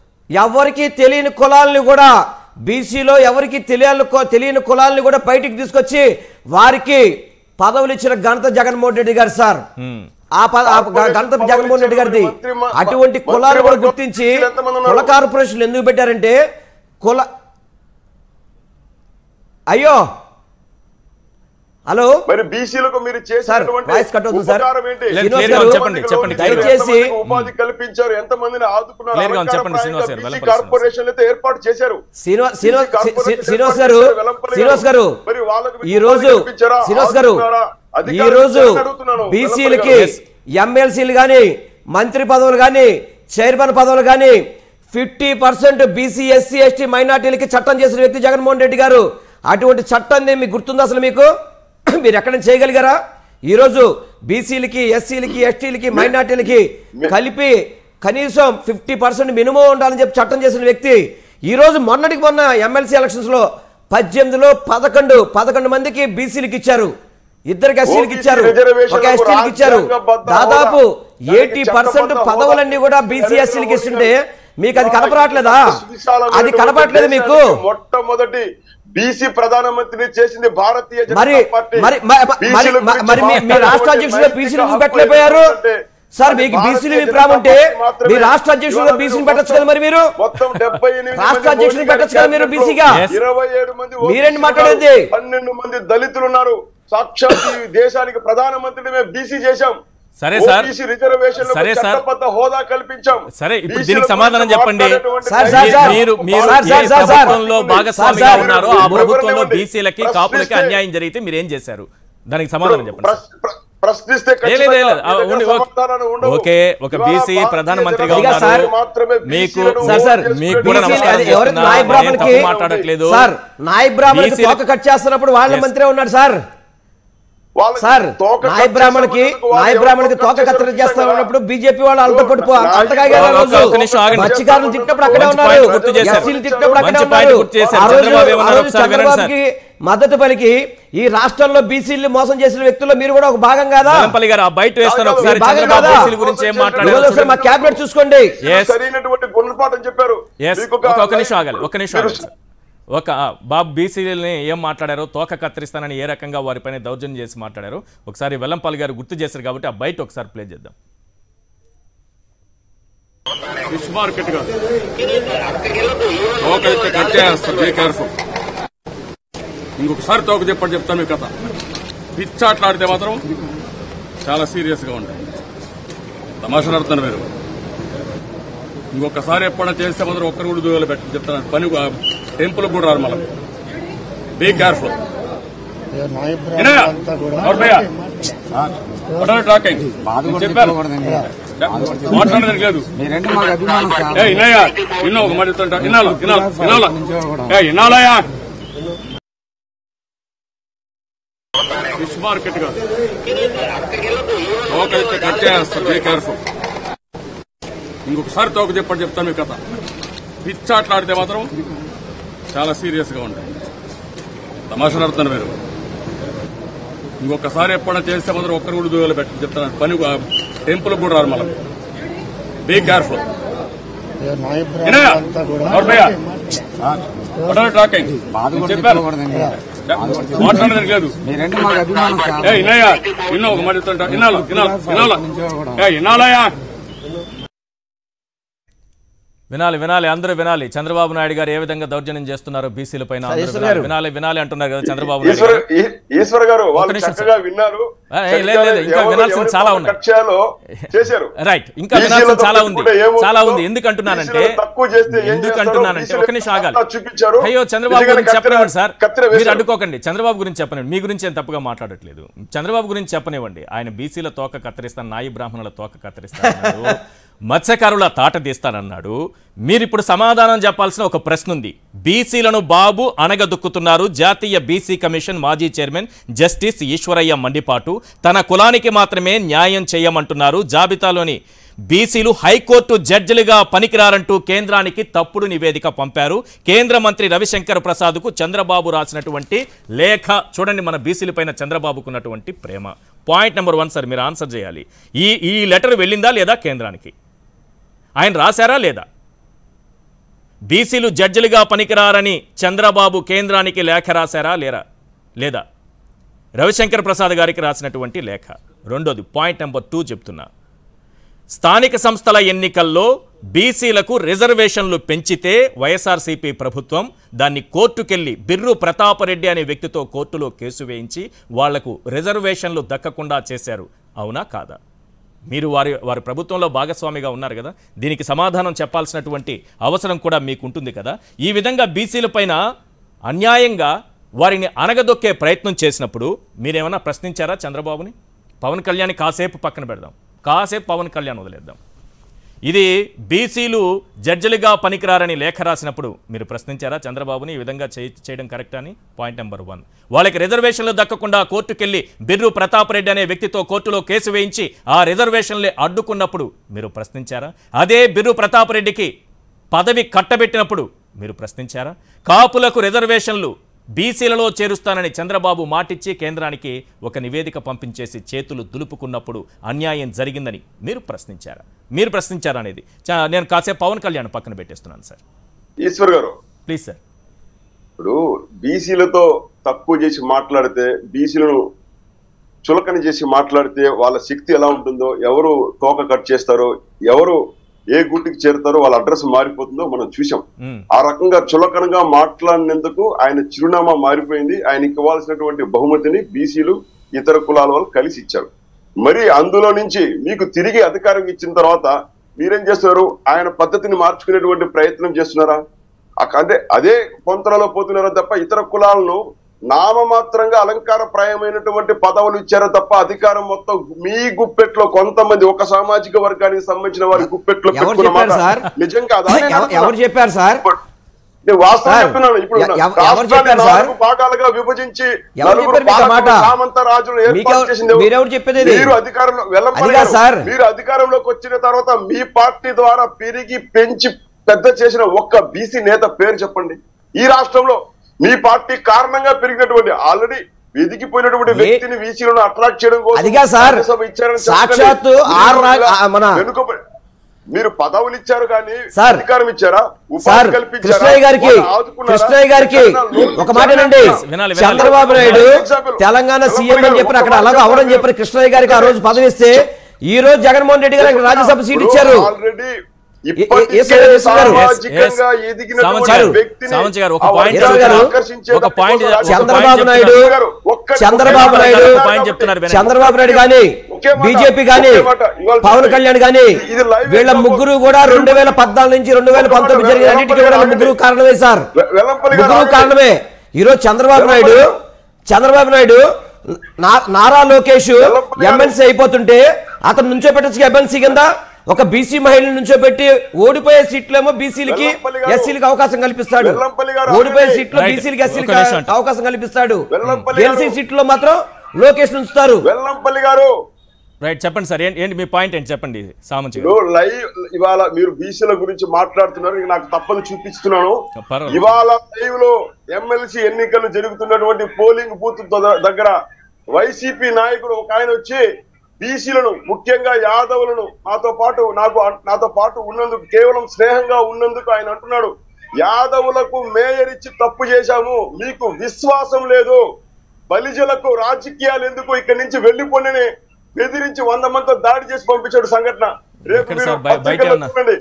ఎవరికి తెలియని కులాలని కూడా బీసీలో ఎవరికి తెలియని కు- తెలియని కులాలని కూడా బయటికి తీసుకొచ్చి వారికి పదవులు ఇచ్చిన ఘనత జగన్మోహన్ రెడ్డి గారు సార్ ఉమ్. ఆ ప- ఆ గ- ఘనత జగన్మోహన్ రెడ్డి గారిది మంత్రి మ- అటువంటి మంత్రి కులాలు కూడా వర్గం గుర్తించి ఎంతమంది ఉన్నారు? కుల కార్పొరేషన్లు ఎందుకు పెట్టారంటే కుల అయ్యో హలో మరి బీసీలకు మీరు చేసినటువంటి వాయిస్ కట్ అవుతుంది సార్. ఉపకారం ఏంటి? లేదు, శ్రీనివాస్ clear గా గారు, చెప్పండి, చెప్పండి, clear గా. దయచేసి ఎంతమందికి ఉపాధి కల్పించారు ఎంతమందిని ఆదుకున్నారు Clear గా అలంకార చెప్పండి, శ్రీనివాస్ గారు, ప్రాయంగా వెల్లంపల్లి బీసీ కార్పొరేషన్లు అయితే ఏర్పాటు చేశారు శ్రీనివాస్ శ్రీనివాస్ బీసీ కార్పొరేషన్ శ్రీనివాస్ ఏర్పాటు గారు చేశారు, వెల్లంపల్లి శ్రీనివాస్ గారు మరి వాళ్ళకు ఈ రోజు ఉపాధి కల్పించారా? శ్రీనివాస్ గారు ఆదుకున్నారా? ఈ అధికారులు రోజు ఇచ్చారని అడుగుతున్నాను. బీసీలకి వెల్లంపల్లి గారు. ఎమ్మెల్సీలు కానీ మంత్రి పదవులు కానీ చైర్మన్ పదవులు కానీ fifty percent BC SC ST మైనార్టీలకి చట్టం చేసిన వ్యక్తి జగన్మోహన్ రెడ్డి గారు అటువంటి చట్టాన్ని మీకు గుర్తుందా అసలు మీకు మీరు ఎక్కడైనా చేయగలిగారా ఈరోజు బీసీలకి ఎస్సీలకి ఎస్టీలకి మైనార్టీలకి కలిపి కనీసం ఫిఫ్టీ పర్సెంట్ మినిమం ఉండాలని చెప్పి చట్టం చేసిన వ్యక్తి ఈ రోజు మొన్నటికి మొన్న ఎమ్మెల్సీ ఎలక్షన్స్ లో పద్దెనిమిదిలో పదకొండు పదకొండు మందికి బీసీలకు ఇచ్చారు ఇద్దరికి ఎస్సీలకు OBC ఇచ్చారు రిజర్వేషన్లకు ఒక ఎస్టీలకు ఇచ్చారు రాజ్యాంగబద్ధ దాదాపు హోదా, ఎయిటీ పర్సెంట్ చట్టబద్ధ పదవులన్నీ కూడా హోదా, బీసీ ఎస్సీలకు ఇస్తుంటే మీకు అది ఇవాళ కనపరాట్లేదా సువిశాలమైనటువంటి అది కనపడట్లేదు మీకు దేశానికి మొట్టమొదటి బీసీ ప్రధానమంత్రిని చేసింది భారతీయ జనతా మరి పార్టీ. మరి మ- మ- మరి బీసీల మ- మరి మీ- మీ రాష్ట్ర గురించి అధ్యక్షుడు నైతిక బీసీలు హక్కు పెట్టలేకపోయారు ఏంటంటే సార్ అది మీకు భారతీయ బీసీలు జనతా ప్రేమ ఉంటే పార్టీ మాత్రమే. మీ రాష్ట్ర అధ్యక్షుడు ఇవాళ బీసీని మీరు పెట్టచ్చు కదా మరి మీరు మొత్తం డెబ్బై ఎనిమిది రాష్ట్ర మంది అధ్యక్షుడిని మోడీ పెట్టొచ్చు కదా మీరు గారి బీసీగా? క్యాబినెట్లో ఇరవై ఏడు మంది మీరేంటి ఓబీసీలు మాట్లాడేది? ఉన్నారు. పన్నెండు మంది దళితులు ఉన్నారు సాక్షాత్ ఈ దేశానికి ప్రధానమంత్రిని మేము బీసీ చేశాం సరే సార్. ఓబీసీ రిజర్వేషన్లకు సరే సార్. చట్టబద్ధ హోదా కల్పించాం సరే, ఇప్పుడు బీసీల దీనికి గురించి సమాధానం చెప్పండి. మాట్లాడేటువంటి సార్, సార్, మీ- సార్. మీరు మీరు సార్, ఏ సార్, సార్, సార్. ప్రభుత్వంలో భాగస్వామిగా సార్, సార్. ఉన్నారో ఆ ఎవరు ప్రభుత్వంలో ఎవరివ్వండి? బీసీలకి ప్రశ్నిస్తే- కాపులకి అన్యాయం జరిగితే మీరు ఏం చేశారు దానికి సమాధానం చెప్పండి సార్. ప్రశ్- ప్ర- ప్రశ్నిస్తే ఏ లేదు, ఏ లేదు. ఆ, ఖచ్చితంగా ఉండి- మీ దగ్గర సమాధానాలు ఉండవు. ఓకే ఒక ఇవాళ బీసీ భారతీయ ప్రధానమంత్రిగా జనతా ఉన్నారు. పార్టీ మాత్రమే మీకు బీసీలను సార్, సార్, ఓటు మీకు చేసుకుని కూడా బీసీలు నమస్కారం అది ఎవరు చేస్తున్నా. నాయ నేను బ్రాహ్మణులకి తప్పు మాట్లాడట్లేదు సార్ నాయ బ్రాహ్మణులకి బీసీలు- తోక కట్ చేస్తున్నప్పుడు వాళ్ళ Yes. మంత్రే ఉన్నాడు సార్ వాళ్ళకి సార్ తోక నాయ కట్ బ్రాహ్మణులకి చేసేందుకు వాళ్ళు నాయ ఎవరు బ్రాహ్మణులకి కట్ తోక చేశారో కత్తిరి చేస్తా చూసారా? ఉన్నప్పుడు బీజేపీ వాళ్ళు అంత పట్టు నాయ అంతగా ఒక్క- ఒక్క నిమిషం ఆగండి. మత్స్యకారులు తిట్టినప్పుడు అక్కడే మంచి ఉన్నారు పాయింట్ గుర్తు చేశారు. ఎస్సీలు తిట్టినప్పుడు అక్కడే మంచి పాయింట్ ఉన్నారు గుర్తు చేశారు. ఆ రోజు- చంద్రబాబు ఏమన్నారు ఆ రోజు ఒకసారి వినండి సార్. చంద్రబాబుకి మద్దతు పలికి ఈ రాష్ట్రంలో బీసీలు మోసం చేసిన వ్యక్తుల్లో మీరు కూడా ఒక భాగం కాదా వెల్లంపల్లి గారు ఆ బయట వేస్తాను కాదు, ఒకసారి మీ భాగం చంద్రబాబు కాదా? బీసీల గురించి ఏం ఈరోజు మాట్లాడారు ఒకసారి మా క్యాబినెట్ చూసుకోండి Yes. సరైనటువంటి గుణపాఠం చెప్పారు ఎస్ మీకు ఒక ఒక నిమిషం లైన్- ఆగాలి ఒక నిమిషం మీరు- ఆగాలి సార్. ఒక ఆ, బాబు బీసీలని ఏం మాట్లాడారో తోక కత్తిరిస్తానని ఏ రకంగా వారిపైన దౌర్జన్యం చేసి మాట్లాడారు ఒకసారి వెల్లంపల్లి గారు గుర్తు చేశారు కాబట్టి ఆ బయట ఒకసారి ప్లే చేద్దాం ఫిష్ మార్కెట్ కాదు తోక అయితే కట్ చేస్తారు బీ కేర్ఫుల్ ఇంకొకసారి తోక చెప్పండి చెప్తాను మీ కథ పిచ్చాట్లాడితే మాత్రం చాలా సీరియస్ గా ఉంటాయి తమాషా ఆడుతున్నారు మీరు ఇంకొకసారి ఎప్పుడైనా చేస్తే మాత్రం ఒక్కరు కూడా దూరాలు పెట్టి చెప్తాను పని టెంపుల్ కూడా రారు మళ్ళీ బీ కేర్ఫుల్ టాకింగ్ చెప్పాను మాట్లాడడానికి లేదు మీరంటే మాకు అభిమానం సార్ ఏ ఇన్నయ్యా ఇన్న ఒక మాట చెప్తాంట ఇన్నాళ్ళు ఇన్నాళ్ళు ఇన్నాళ్ళ ఏ ఇన్నాళ్ళయా ఫిష్ మార్కెట్ కాదు తోక అయితే కట్ చేస్తారు బీ కేర్ఫుల్ ఇంకొకసారి తోక చెప్పండి చెప్తాను మీ కథ పిచ్చాట్లాడితే మాత్రం చాలా సీరియస్ గా ఉంటాయి తమాషా ఆడుతున్నారు మీరు ఇంకొకసారి ఎప్పుడైనా చేస్తే మాత్రం ఒక్కరు కూడా దూరాలు పెట్టి చెప్తాను పని టెంపుల్ కూడా రారు మళ్ళీ బీ కేర్ఫుల్ టాకింగ్ చెప్పాను మాట్లాడడానికి లేదు మీరంటే మాకు అభిమానం సార్ ఏ ఇన్నయ్యా ఇన్న ఒక మాట చెప్తాంట ఇన్నాళ్ళు ఇన్నాళ్ళు ఇన్నాళ్ళ ఏ ఇన్నాళ్ళయా వినాలి వినాలి అందరూ వినాలి చంద్రబాబు నాయుడు గారు ఏ విధంగా దౌర్జన్యం చేస్తున్నారు బీసీల పైన అందరూ ఈశ్వర్ వినాలి, గారు. వినాలి వినాలి అంటున్నారు కదా చంద్రబాబు నాయుడు ఈశ్వర్ గారు. ఈ- ఈశ్వర్ గారు వాళ్ళు నిమిషం చక్కగా విన్నారు ఆ, ఏ, లేదు, లేదు, ఇంకా ఎవరు- వినాల్సింది ఎవరి చాలా పనులు ఉన్నాయి. కట్ చేయాలో చేశారు రైట్ ఇంకా బీసీలతో వినాల్సింది చాలా ఉంది పెట్టుకుంటే ఏమవుతుందో, చాలా ఉంది ఎందుకు అంటున్నానంటే బీసీలను తక్కువ చేస్తే ఏం ఎందుకు చేస్తారో అంటున్నానంటే బీసీలకు ఒక నిమిషం ఆగాలి అంతా చూపించారు. అయ్యో చంద్రబాబు నిజంగానే గురించి కత్తెర- చెప్పనివ్వండి సార్ కత్తెర మీరు వేశారు. అడ్డుకోకండి చంద్రబాబు గురించి చెప్పనివ్వండి మీ గురించి ఏం తప్పుగా మాట్లాడట్లేదు చంద్రబాబు గురించి చెప్పనివ్వండి ఆయన బీసీల తోక కత్తిరిస్తాను నాయి బ్రాహ్మణుల తోక కత్తిరిస్తానన్నాడు మత్స్యకారుల తాట తీస్తానన్నాడు మీరు ఇప్పుడు సమాధానం చెప్పాల్సిన ఒక ప్రశ్న ఉంది బీసీలను బాబు అణగదొక్కుతున్నారు జాతీయ బీసీ కమిషన్ మాజీ చైర్మన్ జస్టిస్ ఈశ్వరయ్య మండిపాటు తన కులానికి మాత్రమే న్యాయం చేయమంటున్నారు జాబితాలోని బీసీలు హైకోర్టు జడ్జిలుగా పనికిరారంటూ కేంద్రానికి తప్పుడు నివేదిక పంపారు కేంద్ర మంత్రి రవిశంకర్ ప్రసాద్కు చంద్రబాబు రాసినటువంటి లేఖ చూడండి మన బీసీల పైన చంద్రబాబుకున్నటువంటి ప్రేమ పాయింట్ నెంబర్ వన్ సార్ మీరు ఆన్సర్ చేయాలి ఈ ఈ లెటర్ వెళ్ళిందా లేదా కేంద్రానికి ఆయన రాశారా లేదా బీసీలు జడ్జిలుగా పనికిరారని చంద్రబాబు కేంద్రానికి లేఖ రాశారా లేరా లేదా రవిశంకర్ ప్రసాద్ గారికి రాసినటువంటి లేఖ రెండోది పాయింట్ నెంబర్ టూ చెప్తున్నా స్థానిక సంస్థల ఎన్నికల్లో బీసీలకు రిజర్వేషన్లు పెంచితే వైఎస్ఆర్సీపీ ప్రభుత్వం దాన్ని కోర్టుకెళ్లి బిర్రు ప్రతాపరెడ్డి అనే వ్యక్తితో కోర్టులో కేసు వేయించి వాళ్లకు రిజర్వేషన్లు దక్కకుండా చేశారు అవునా కాదా మీరు వారి వారి ప్రభుత్వంలో భాగస్వామిగా ఉన్నారు కదా దీనికి సమాధానం చెప్పాల్సినటువంటి అవసరం కూడా మీకు ఉంటుంది కదా ఈ విధంగా బీసీల పైన అన్యాయంగా వారిని అనగదొక్కే ప్రయత్నం చేసినప్పుడు మీరేమన్నా ప్రశ్నించారా చంద్రబాబుని పవన్ కళ్యాణ్ కాసేపు పక్కన పెడదాం కాసేపు పవన్ కళ్యాణ్ వదిలేద్దాం ఇది బీసీలు జడ్జిలుగా పనికిరారని లేఖ రాసినప్పుడు మీరు ప్రశ్నించారా చంద్రబాబుని ఈ విధంగా చేయ- చేయడం కరెక్ట్ అని పాయింట్ నెంబర్ వన్ వాళ్ళకి రిజర్వేషన్లు దక్కకుండా కోర్టుకెళ్లి బిర్రు ప్రతాప్ రెడ్డి అనే వ్యక్తితో కోర్టులో కేసు వేయించి ఆ రిజర్వేషన్లే అడ్డుకున్నప్పుడు మీరు ప్రశ్నించారా అదే బిర్రు ప్రతాప్ రెడ్డికి పదవి కట్టబెట్టినప్పుడు మీరు ప్రశ్నించారా కాపులకు రిజర్వేషన్లు బీసీలలో చేరుస్తానని చంద్రబాబు మాటిచ్చి కేంద్రానికి ఒక నివేదిక పంపించేసి చేతులు దులుపుకున్నప్పుడు అన్యాయం జరిగిందని మీరు ప్రశ్నించారా మీరు ప్రశ్నించారా అనేది చా- నేను కాసేపు పవన్ కళ్యాణ్ పక్కన పెట్టేస్తున్నాను సార్ ఈశ్వర్ గారు ప్లీజ్ సార్ ఇప్పుడు బీసీలతో తక్కువ చేసి మాట్లాడితే బీసీలను చులకన చేసి మాట్లాడితే వాళ్ళ శక్తి ఎలా ఉంటుందో ఎవరు తోక కట్ చేస్తారో ఎవరు ఏ గుట్టికి చేరుతారో వాళ్ళ అడ్రస్ మారిపోతుందో మనం చూసాం మ్మ్. ఆ రకంగా చులకనగా మాట్లాడినందుకు ఆయన చిరునామా మారిపోయింది ఆయనకి ఇవ్వాల్సినటువంటి బహుమతిని బీసీలు ఇతర కులాల వాళ్ళు కలిసి ఇచ్చారు మరి అందులో నుంచి మీకు తిరిగి అధికారం ఇచ్చిన తర్వాత మీరేం చేస్తున్నారు ఆయన పద్ధతిని మార్చుకునేటువంటి ప్రయత్నం చేస్తున్నారా అక- అంటే అదే పొంతనలో పోతున్నారా తప్ప ఇతర కులాలను నామమాత్రంగా అలంకారప్రాయమైనటువంటి పదవులు ఇచ్చారో తప్ప అధికారం మొత్తం మీ గుప్పెట్లో కొంతమంది ఒక సామాజిక వర్గానికి సంబంధించిన వారి గుప్పెట్లో ఎవరు పెట్టుకున్న చెప్పారు మాట సార్? నిజంగా అదా నేను ఎవ- ఎవరు అంటున్నా. చెప్పారు సార్ నేను వాస్తవం సార్, చెప్తున్నాను ఇప్పుడు ఎవ- ఎవ- ఎవరు రాష్ట్రాన్ని చెప్పారు సార్? నాలుగు భాగాలుగా విభజించి ఎవరు నలుగురు చెప్పారు మీకు ఆ మాట? పాలకులు, సామంత రాజులు ఏర్పాటు మీకెవరు- చేసింది ఎవరు? మీరెవరు చెప్పేది ఇది? మీరు అధికారంలో వెల్లంపల్లి అది కాదు గారు, సార్. మీరు అధికారంలోకి వచ్చిన తర్వాత మీ పార్టీ ద్వారా పెరిగి పెంచి పెద్ద చేసిన ఒక్క బీసీ నేత పేరు చెప్పండి ఈ రాష్ట్రంలో మీ పార్టీ కారణంగా పెరిగినటువంటి ఆల్రెడీ వెదిగిపోయినటువంటి ఏ- వ్యక్తిని వీసీలను అట్రాక్ట్ చేయడం కోసం అదిగా సార్, రాజ్యసభ ఇచ్చారని చెప్పండి. సాక్షాత్తు మీరు ఆర్ రా- ఇలా ఆ, మన- వెనుకబడి- మీరు పదవులు ఇచ్చారు కానీ సార్, అధికారం ఇచ్చారా ఉపాధి సార్ కల్పించారా? కృష్ణయ్య గారికి వాళ్ళని ఆదుకున్నారా? కృష్ణయ్య గారికి ఎక్కడైనా లోన్ ఒక మాట ఇచ్చారా? అండి వినాలి, వినాలి. చంద్రబాబు నాయుడు ఎగ్జాంపుల్. తెలంగాణ సీఎం వెల్లంపల్లి అని చెప్పిన గారు అక్కడ ఒక్క అలాగ మాట అవరని చెప్పిన కృష్ణయ్య గారికి ఆ రోజు పదవి ఇస్తే ఈ రోజు జగన్మోహన్ రెడ్డి గారికి రాజ్యసభ సీట్ ఇచ్చారు ఆల్రెడీ ఏ- ఏ ఇప్పటికే సైడ్ తీసుకున్నారు? సామాజికంగా Yes, yes. ఎదిగినటువంటి సామంత్ గారు, వ్యక్తిని సామంత్ గారు, ఒక ఆ point వర్గాన్ని చెప్తున్నారు. ఆకర్షించే ఒక point కోసం చెప్తున్నారు. చంద్రబాబు ఒక నాయుడు గారు, ఒక్క- చంద్రబాబు ఒకే నాయుడు మాట పాయింట్ చెప్తున్నారు వినండి. చంద్రబాబు నాయుడు గాని ఒకే మాట, బీజేపీ గాని ఒకే మాట. ఇవాళ పవన్ చూడండి. కళ్యాణ్ గాని ఇది live వీళ్ళ example. ముగ్గురు కూడా రెండు వేల పద్నాలుగు నుంచి రెండు వేల పంతొమ్మిది జరిగిన అన్నిటికీ కూడా ముగ్గురు కారణమే సార్ వె- వెల్లంపల్లి గారు ముగ్గురు ఆగండి. కారణమే ఈరోజు చంద్రబాబు నాయుడు చంద్రబాబు నాయుడు నా- నారా లోకేష్ వెల్లంపల్లి గారు. ఎమ్మెల్సీ అయిపోతుంటే అతను నుంచో పెట్టచ్చు ఎమ్మెల్సీ కింద ఒక బీసీ మహిళను నుంచో పెట్టి ఓడిపోయే సీట్లేమో బీసీలకి వెల్లంపల్లి గారు. ఎస్సీలకి అవకాశం కల్పిస్తాడు వెల్లంపల్లి గారు ఓడిపోయే ఆగండి. సీట్లో Right. బీసీలకి ఒక్క ఎస్సీలకి నిమిషం అండి. అవకాశం కల్పిస్తాడు వెల్లంపల్లి గెలిచి గారు. సీట్లో మాత్రం లోకేష్ ఉంచుతారు వెల్లంపల్లి గారు రైట్ చెప్పండి సార్ ఏంటి ఏంటి మీ పాయింట్ ఏంటి చెప్పండి సామంత్ గారు ఇప్పుడు లైవ్ ఇవాళ మీరు బీసీల గురించి మాట్లాడుతున్నారు ఇక నాకు తప్పని చూపిస్తున్నాను పర్వాలేదు. ఇవాళ లైవ్ లో ఎమ్మెల్సీ ఎన్నికలు జరుగుతున్నటువంటి పోలింగ్ బూత్ ద- దగ్గర వైసీపీ నాయకుడు ఒక ఆయన వచ్చి బీసీలను ముఖ్యంగా యాదవులను నాతో పాటు నాకు అన్- నాతో పాటు ఉన్నందుకు కేవలం స్నేహంగా ఉన్నందుకు ఆయన అంటున్నాడు యాదవులకు మేయర్ ఇచ్చి తప్పు చేశాము మీకు విశ్వాసం లేదు బలిజలకు రాజకీయాలు ఎందుకు ఇక్కడి నుంచి వెళ్ళిపోండి బెదిరించి వంద మందితో దాడి చేసి పంపించాడు సంఘటన రేపు ఎక్కడ మీరు సార్? బయ- బయటే పత్రికల్లో ఉన్నా. చూడండి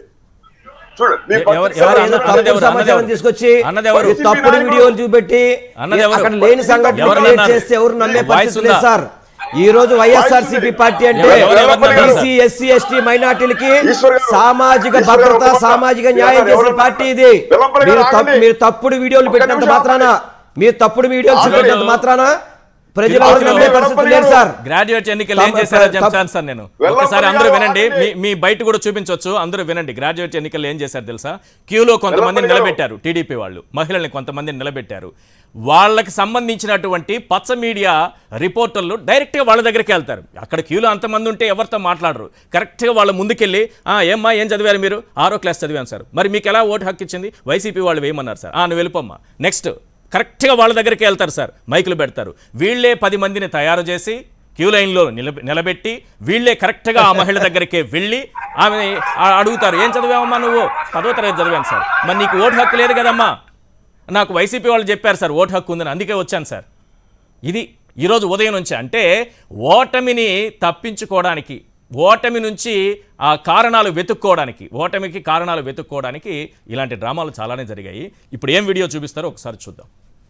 చూడు మీ ఎ- ఎవరు- పత్రికల్లో ఎవరు ఏదో అన్నది తప్పుడు ఎవరు? సమాచారం అన్నది తీసుకొచ్చి అన్నది ఎవరు? ఈ తప్పుడు వీడియోలు చూపెట్టి అన్నది ఎవరు? అక్కడ లేని సంఘటన ఎవరు క్రియేట్ అన్నారు? చేస్తే ఎవరు నమ్మే వాయిస్ పరిస్థితి లేదు ఉందా? సార్ ఈ రోజు వైఎస్ఆర్సీపీ పార్టీ అంటే ఎవరు- ఎవరు అన్నారు? బీసీ ఎస్సీ ఎస్టీ మైనార్టీలకి ఈశ్వర్ గారు, సామాజిక ఈశ్వర్ గారు భద్రత ఒక మాట. సామాజిక న్యాయం ఎవరు చేసే అన్నారు? పార్టీ ఇది వెల్లంపల్లి గారు మీరు తప్పు ఆగండి. మీరు తప్పుడు వీడియోలు ఒక్క పెట్టినంత నిమిషం మాత్రాన మీరు తప్పుడు వీడియోలు ఆగండి. చూపెట్టినంత మాత్రాన ప్రజలు ఎవరు తిరుపతిలో నమ్మే పరిస్థితి లేదు సార్ గ్రాడ్యుయేట్ ఎన్నికలు ఏం తప్ప- చేశారో తప్ప- చెప్తాను సార్ నేను వెల్లంపల్లి ఒకసారి అందరూ గారు వినండి ఆగండి. మీ మీ బయట కూడా చూపించవచ్చు అందరూ వినండి గ్రాడ్యుయేట్ ఎన్నికలు ఏం చేశారు తెలుసా క్యూలో కొంతమందిని వెల్లంపల్లి గారు. నిలబెట్టారు టీడీపీ వాళ్ళు మహిళల్ని కొంతమందిని నిలబెట్టారు వాళ్ళకి సంబంధించినటువంటి పచ్చ మీడియా రిపోర్టర్లు డైరెక్ట్గా వాళ్ళ దగ్గరికి వెళ్తారు అక్కడ క్యూలో అంతమంది ఉంటే ఎవరితో మాట్లాడరు కరెక్ట్గా వాళ్ళ ముందుకెళ్ళి "ఆ, ఏమ్మా ఏం చదివారు మీరు ఆరో క్లాస్ చదివాను సార్ మరి మీకు ఎలా ఓటు హక్కు ఇచ్చింది వైసీపీ వాళ్ళు వేయమన్నారు సార్ "ఆ, నువ్వు వెళ్ళిపోమ్మా నెక్స్ట్ కరెక్ట్గా వాళ్ళ దగ్గరికి వెళ్తారు సార్ మైకులు పెడతారు వీళ్ళే పది మందిని తయారు చేసి క్యూ లైన్లో నిలబ నిలబెట్టి వీళ్ళే కరెక్ట్గా ఆ మహిళ దగ్గరికి వెళ్ళి ఆమె ఆ- అడుగుతారు ఏం చదివామమ్మా నువ్వు పదో తరగతి చదివాను సార్ మరి నీకు ఓటు హక్కు లేదు కదమ్మా నాకు వైసీపీ వాళ్ళు చెప్పారు సార్ ఓటు హక్కు ఉందని అందుకే వచ్చాను సార్ ఇది ఈరోజు ఉదయం నుంచి అంటే ఓటమిని తప్పించుకోవడానికి ఓటమి నుంచి ఆ కారణాలు వెతుక్కోవడానికి ఓటమికి కారణాలు వెతుక్కోవడానికి ఇలాంటి డ్రామాలు చాలానే జరిగాయి ఇప్పుడు ఏం వీడియో చూపిస్తారో ఒకసారి చూద్దాం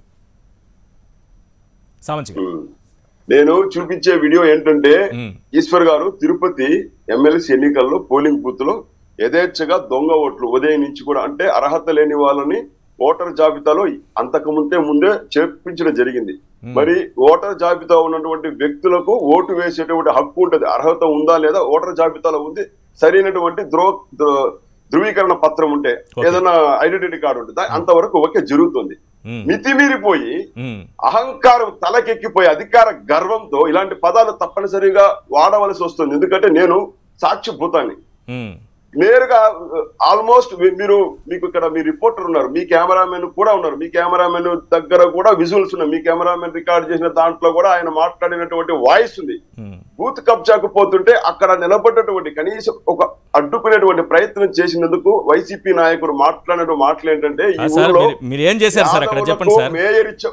సామంచి గారు. నేను చూపించే వీడియో ఏంటంటే మ్మ్. ఈశ్వర్ గారు తిరుపతి ఎమ్మెల్సీ ఎన్నికల్లో పోలింగ్ బూత్ లో యథేచ్ఛగా దొంగ ఓట్లు ఉదయం నుంచి కూడా అంటే అర్హత లేని వాళ్ళని ఓటర్ జాబితాలో అంతకు ముందే ముందే చేర్పించడం జరిగింది మరి ఓటర్ జాబితా ఉన్నటువంటి వ్యక్తులకు ఓటు వేసేటువంటి హక్కు ఉంటది అర్హత ఉందా లేదా ఓటర్ జాబితాలో ఉంది సరైనటువంటి ధ్రువ ధ్రు- ధృవీకరణ పత్రం ఉంటే Okay. ఏదైనా ఐడెంటిటీ కార్డు ఉంటే దా- అంతవరకు ఓకే జరుగుతుంది ఉమ్, మితిమీరిపోయి ఉమ్, అహంకారం తలకెక్కిపోయి అధికార గర్వంతో ఇలాంటి పదాలు తప్పనిసరిగా వాడవలసి వస్తుంది ఎందుకంటే నేను సాక్షిభూతాన్ని ఉమ్, నేరుగా ఆల్మోస్ట్ మీరు మీకు ఇక్కడ మీ రిపోర్టర్ ఉన్నారు మీ కెమెరామెన్ కూడా ఉన్నారు మీ కెమెరామెన్ దగ్గర కూడా విజువల్స్ ఉన్నాయి మీ కెమెరామెన్ రికార్డ్ చేసిన దాంట్లో కూడా ఆయన మాట్లాడినటువంటి వాయిస్ ఉంది ఉమ్. బూత్ కబ్జాకు పోతుంటే అక్కడ నిలబడ్డటువంటి కనీసం ఒక అడ్డుకునేటువంటి ప్రయత్నం చేసినందుకు వైసీపీ నాయకుడు మాట్లాడిన మాటలు ఏంటంటే ఈ ఆ, సార్ ఊర్లో మీరు- మీరు ఏం చేశారు సార్ అక్కడ చెప్పండి సార్ మేయర్ ఇచ్చా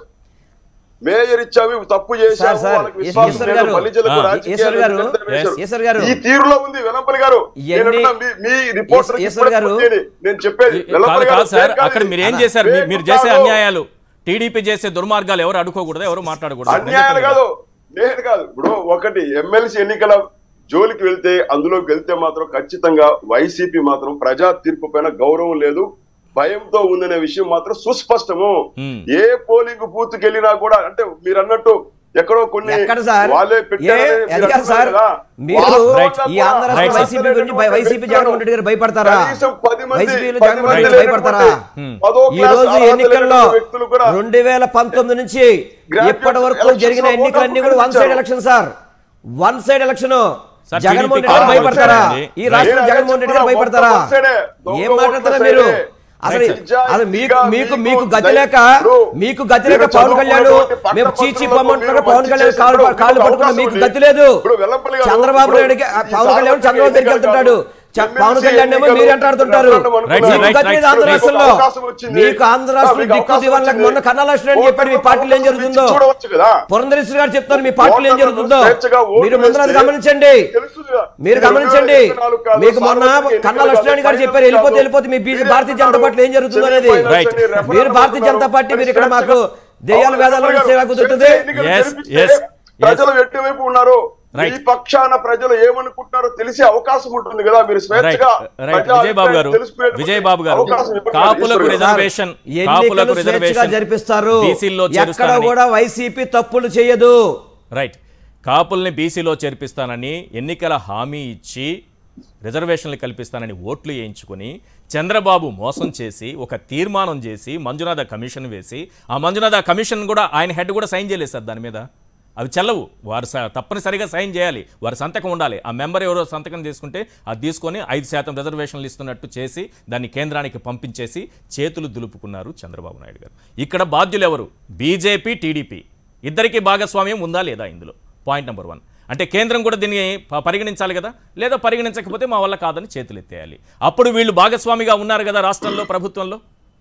మేయర్ ఇచ్చావి తప్పు చేశావు సార్, సార్, వాళ్ళకి ఈశ్వర్ విశ్వాసం లేదు, గారు, బలిజలకు ఆ, రాజకీయాలు ఈశ్వర్ గారు, నిరంతరం వేశారు. ఈశ్వర్ గారు. ఈ తీరులో ఉంది వెలంపల్లి గారు ఇవన్నీ- నేను అంటున్నా, మీ- మీ రిపోర్టర్ ఈశ్వర్ గారు. నేను చెప్పేది కాదు వెలంపల్లి గారు కాదు సార్ ఫేక్ కాదు అక్కడ ఇది. మీరు ఏం అలా. చేశారు మీ- ఫేక్ మీరు చేసే కాదు. అన్యాయాలు టీడీపీ చేసే దుర్మార్గాలు ఎవరు అడుకోకూడదు ఎవరు మాట్లాడకూడదు నేను అన్యాయాలు చెప్పాను కాదు నేను కాదు ఇప్పుడు ఒకటి ఎమ్మెల్సీ ఎన్నికల జోలికి వెళ్తే అందులోకి వెళ్తే మాత్రం ఖచ్చితంగా వైసీపీ మాత్రం ప్రజా తీర్పు పైన గౌరవం లేదు భయంతో ఉందనే విషయం మాత్రం సుస్పష్టము Hmm. ఏ పోలింగ్ బూత్ వెళ్ళినా కూడా అంటే మీరు అన్నట్టు ఎక్కడో కొన్ని ఎక్కడ సార్ వాళ్ళే ఏ పెట్టారని మీరు అది కాదు సార్ అంటున్నారు కదా. మీరు వాస్తవంగా ఈ కూడా ఆంధ్ర Right, రాష్ట్ర sir. వైసీపీ గురించి బై- వైసీపీ జగన్మోహన్ రెడ్డి గారు భయపడతారా కనీసం పది మంది- వైసీపీలో పది జగన్మోహన్ మంది రెడ్డి భయపడతారా Hmm. పదో ఈ క్లాస్ రోజు అర్హత ఎన్నికల్లో లేని వ్యక్తులు కూడా రెండు వేల పంతొమ్మిది నుంచి Graduate ఇప్పటి వరకు elections జరిగిన లో ఎన్నికలన్నీ ఓటు కూడా వన్ సైడ్ ఇచ్చారు. Election sir one side election sir, Jaganmohan TDP Reddy గారు కాలం భయపడతారా వచ్చారండి. ఈ రాష్ట్రంలో నేను జగన్మోహన్ రెడ్డి గారు చెప్తున్నా, భయపడతారా మొత్తం one side ఏ. దొంగ ఏం మాట్లాడతారా ఓట్ల మీరు side ఏ. అసలు Right, అది మీకు మీకు మీకు మీకు గతి లేక ఇప్పుడు మీకు గతి లేక మీరు పవన్ కళ్యాణ్ చదువుకున్నటువంటి మేము పట్టభద్రులకు చీచి మీరు పొమ్మంటున్నారు మంచి పవన్ కళ్యాణ్ చేసి కాళ్ళు ఇప్పుడు కాళ్ళు మీకు పట్టుకున్న అవకాశం మీకు ఉంది. గతి లేదు ఇప్పుడు వెల్లంపల్లి గారు చంద్రబాబు ఇప్పుడు నాయుడు ఈ పవన్ కళ్యాణ్ సార్వత్రిక చంద్రబాబు దగ్గరికి ఎన్నికలు వెళ్తుంటాడు చ- ఎమ్మెల్సీ పవన్ కళ్యాణ్ ఏమో ఎన్నికలు మీరు అంటాడుతుంటారు అనుకున్నారు. Right, మీకు right, గతి లేదు right. ఆంధ్ర మీకు రాష్ట్రంలో అవకాశం వచ్చింది. మీకు ఆంధ్ర రాష్ట్రంలో మీకు దిక్కు అవకాశం దివాన్లకు వచ్చింది. మొన్న కన్నా లక్ష్మణ్ అని చెప్పాడు మీ పార్టీలో ఏం జరుగుతుందో చూడవచ్చు కదా పురంధరేశ్వరి గారు చెప్తారు మీ పార్టీలో ఏం ఓటర్లను జరుగుతుందో స్వేచ్ఛగా ఓటు మీరు ముందు వేస్తే గమనించండి తెలుసుగా. మీరు ఇది గమనించండి 2024 కాదు, మీకు మొన్న సార్వత్రిక కన్నా ఎన్నికలు లక్ష్మణ్ గారు కాదు, చెప్పారు వెళ్ళిపోతే కాదు. వెళ్ళిపోతే మీ బీజే మీరు భారతీయ జనతా పార్టీలో ఏం జరుగుతుందో అనేది సెమీఫైనల్స్ Right. అని రెఫరెండం మీరు భారతీయ జనతా పార్టీ మీరు ఇక్కడ మాకు దెయ్యాల అవును, వేదాల గారు. సేవ కుదురుతుంది ఎన్నికలు Yes, జరిపిస్తే yes, yes. ప్రజలు ఎటువైపు ఉన్నారు Right. ఈ పక్షాన ప్రజలు ఏమనుకుంటున్నారో తెలిసే అవకాశం ఉంటుంది కదా మీరు రైట్ స్వేచ్ఛగా రైట్ ప్రజా విజయ్ బాబు గారు అభిప్రాయం తెలుసుకునేటువంటి విజయ్ బాబు గారు అవకాశం ఇవ్వండి. కాపులకు ఈశ్వర్ గారు. రిజర్వేషన్ ఎన్నికలు కాపులకు స్వేచ్ఛగా రిజర్వేషన్ జరిపిస్తారు బీసీల్లో ఎక్కడ చేరుస్తానని కూడా వైసీపీ తప్పులు చేయదు రైట్ కాపుల్ని బీసీలో చేర్పిస్తానని ఎన్నికల హామీ ఇచ్చి రిజర్వేషన్లు కల్పిస్తానని ఓట్లు వేయించుకుని చంద్రబాబు మోసం చేసి ఒక తీర్మానం చేసి మంజునాథ కమిషన్ వేసి ఆ మంజునాథ కమిషన్ కూడా ఆయన హెడ్ కూడా సైన్ చేయలేదు సార్ దాని మీద అవి చెల్లవు వారు స- తప్పనిసరిగా సైన్ చేయాలి వారి సంతకం ఉండాలి ఆ మెంబర్ ఎవరో సంతకం తీసుకుంటే అది తీసుకొని ఐదు శాతం రిజర్వేషన్లు ఇస్తున్నట్టు చేసి దాన్ని కేంద్రానికి పంపించేసి చేతులు దులుపుకున్నారు చంద్రబాబు నాయుడు గారు ఇక్కడ బాధ్యులు ఎవరు బీజేపీ టీడీపీ ఇద్దరికీ భాగస్వామ్యం ఉందా లేదా ఇందులో పాయింట్ నెంబర్ వన్ అంటే కేంద్రం కూడా దీన్ని ప- పరిగణించాలి కదా లేదా పరిగణించకపోతే మా వల్ల కాదని చేతులు ఎత్తేయాలి అప్పుడు వీళ్ళు భాగస్వామిగా ఉన్నారు కదా రాష్ట్రంలో ప్రభుత్వంలో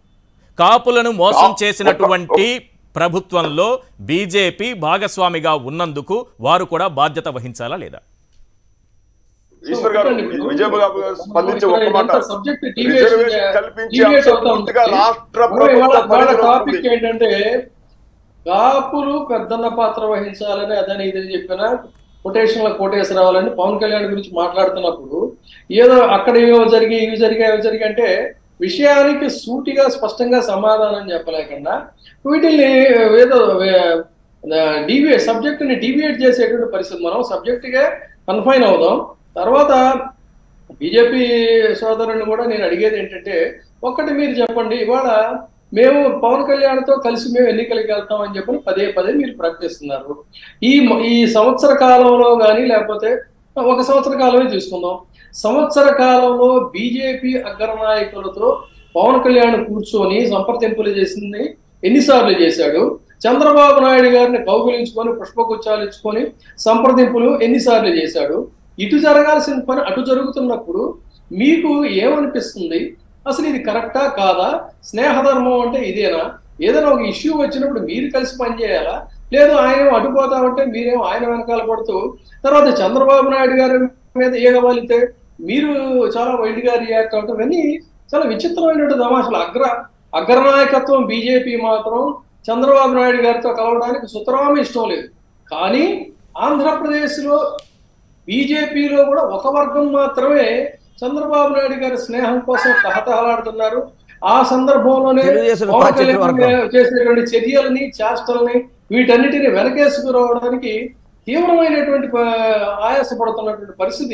కాపులను మోసం చేసినటువంటి ప్రభుత్వంలో బీజేపీ భాగస్వామిగా ఉన్నందుకు వారు కూడా బాధ్యత వహించాలా లేదా ఈశ్వర్ గారు విజయబాబు గారు స్పందించి ఒక్క మాట సబ్జెక్ట్ రిజర్వేషన్ కల్పించే అంశం పూర్తిగా రాష్ట్ర ప్రభుత్వం పరిధిలో టాపిక్ ఉంటుంది. ఏంటంటే కాపులు పెద్దన్న పాత్ర వహించాలని అదని ఇదని చెప్పిన కొటేషన్ల కోటేసి రావాలని పవన్ కళ్యాణ్ గురించి మాట్లాడుతున్నప్పుడు ఏదో అక్కడ ఏవో జరిగి ఇవి జరిగి అవి జరిగి అంటే విషయానికి సూటిగా స్పష్టంగా సమాధానం చెప్పలేకుండా వీటిల్ని ఏదో డివియేట్ సబ్జెక్టుని డివియేట్ చేసేటువంటి పరిస్థితి మనం సబ్జెక్టుగా కన్ఫైన్ అవుదాం తర్వాత బీజేపీ సోదరుని కూడా నేను అడిగేది ఏంటంటే ఒక్కటి మీరు చెప్పండి ఇవాళ మేము పవన్ కళ్యాణ్తో కలిసి మేము ఎన్నికలకు వెళ్తామని చెప్పని పదే పదే మీరు ప్రకటిస్తున్నారు ఈ మ- ఈ సంవత్సర కాలంలో కానీ లేకపోతే ఒక సంవత్సర కాలమే తీసుకుందాం సంవత్సర కాలంలో బీజేపీ అగ్రనాయకులతో పవన్ కళ్యాణ్ కూర్చొని సంప్రదింపులు చేసింది ఎన్నిసార్లు చేశాడు చంద్రబాబు నాయుడు గారిని కౌగులించుకొని పుష్పగుచ్చాలు ఇచ్చుకొని సంప్రదింపులు ఎన్నిసార్లు చేశాడు ఇటు జరగాల్సిన పని అటు జరుగుతున్నప్పుడు మీకు ఏమనిపిస్తుంది అసలు ఇది కరెక్టా కాదా స్నేహధర్మం అంటే ఇదేనా ఏదైనా ఒక ఇష్యూ వచ్చినప్పుడు మీరు కలిసి పనిచేయాలా లేదు ఆయన ఏమో అడ్డుపోతామంటే మీరేమో ఆయన వెనకాల పడుతూ తర్వాత చంద్రబాబు నాయుడు గారి మీద ఏగవాలితే మీరు చాలా వైల్డ్ గా రియాక్ట్ అవటం ఇవన్నీ చాలా విచిత్రమైనటువంటి తమాషలు అగ్ర అగ్రనాయకత్వం బీజేపీ మాత్రం చంద్రబాబు నాయుడు గారితో కలవడానికి సుతరామి ఇష్టం లేదు కానీ ఆంధ్రప్రదేశ్లో బీజేపీలో కూడా ఒక వర్గం మాత్రమే చంద్రబాబు నాయుడు గారి స్నేహం కోసం తహతహలాడుతున్నారు ఆ సందర్భంలోనే తెలుగుదేశం పవన్ పార్టీ కళ్యాణ్ వర్గం. చేసేటువంటి చర్యలని చేష్టలని వీటన్నిటిని వెనకేసుకురావడానికి తీవ్రమైనటువంటి ప- ఆయాసపడుతున్నటువంటి పరిస్థితి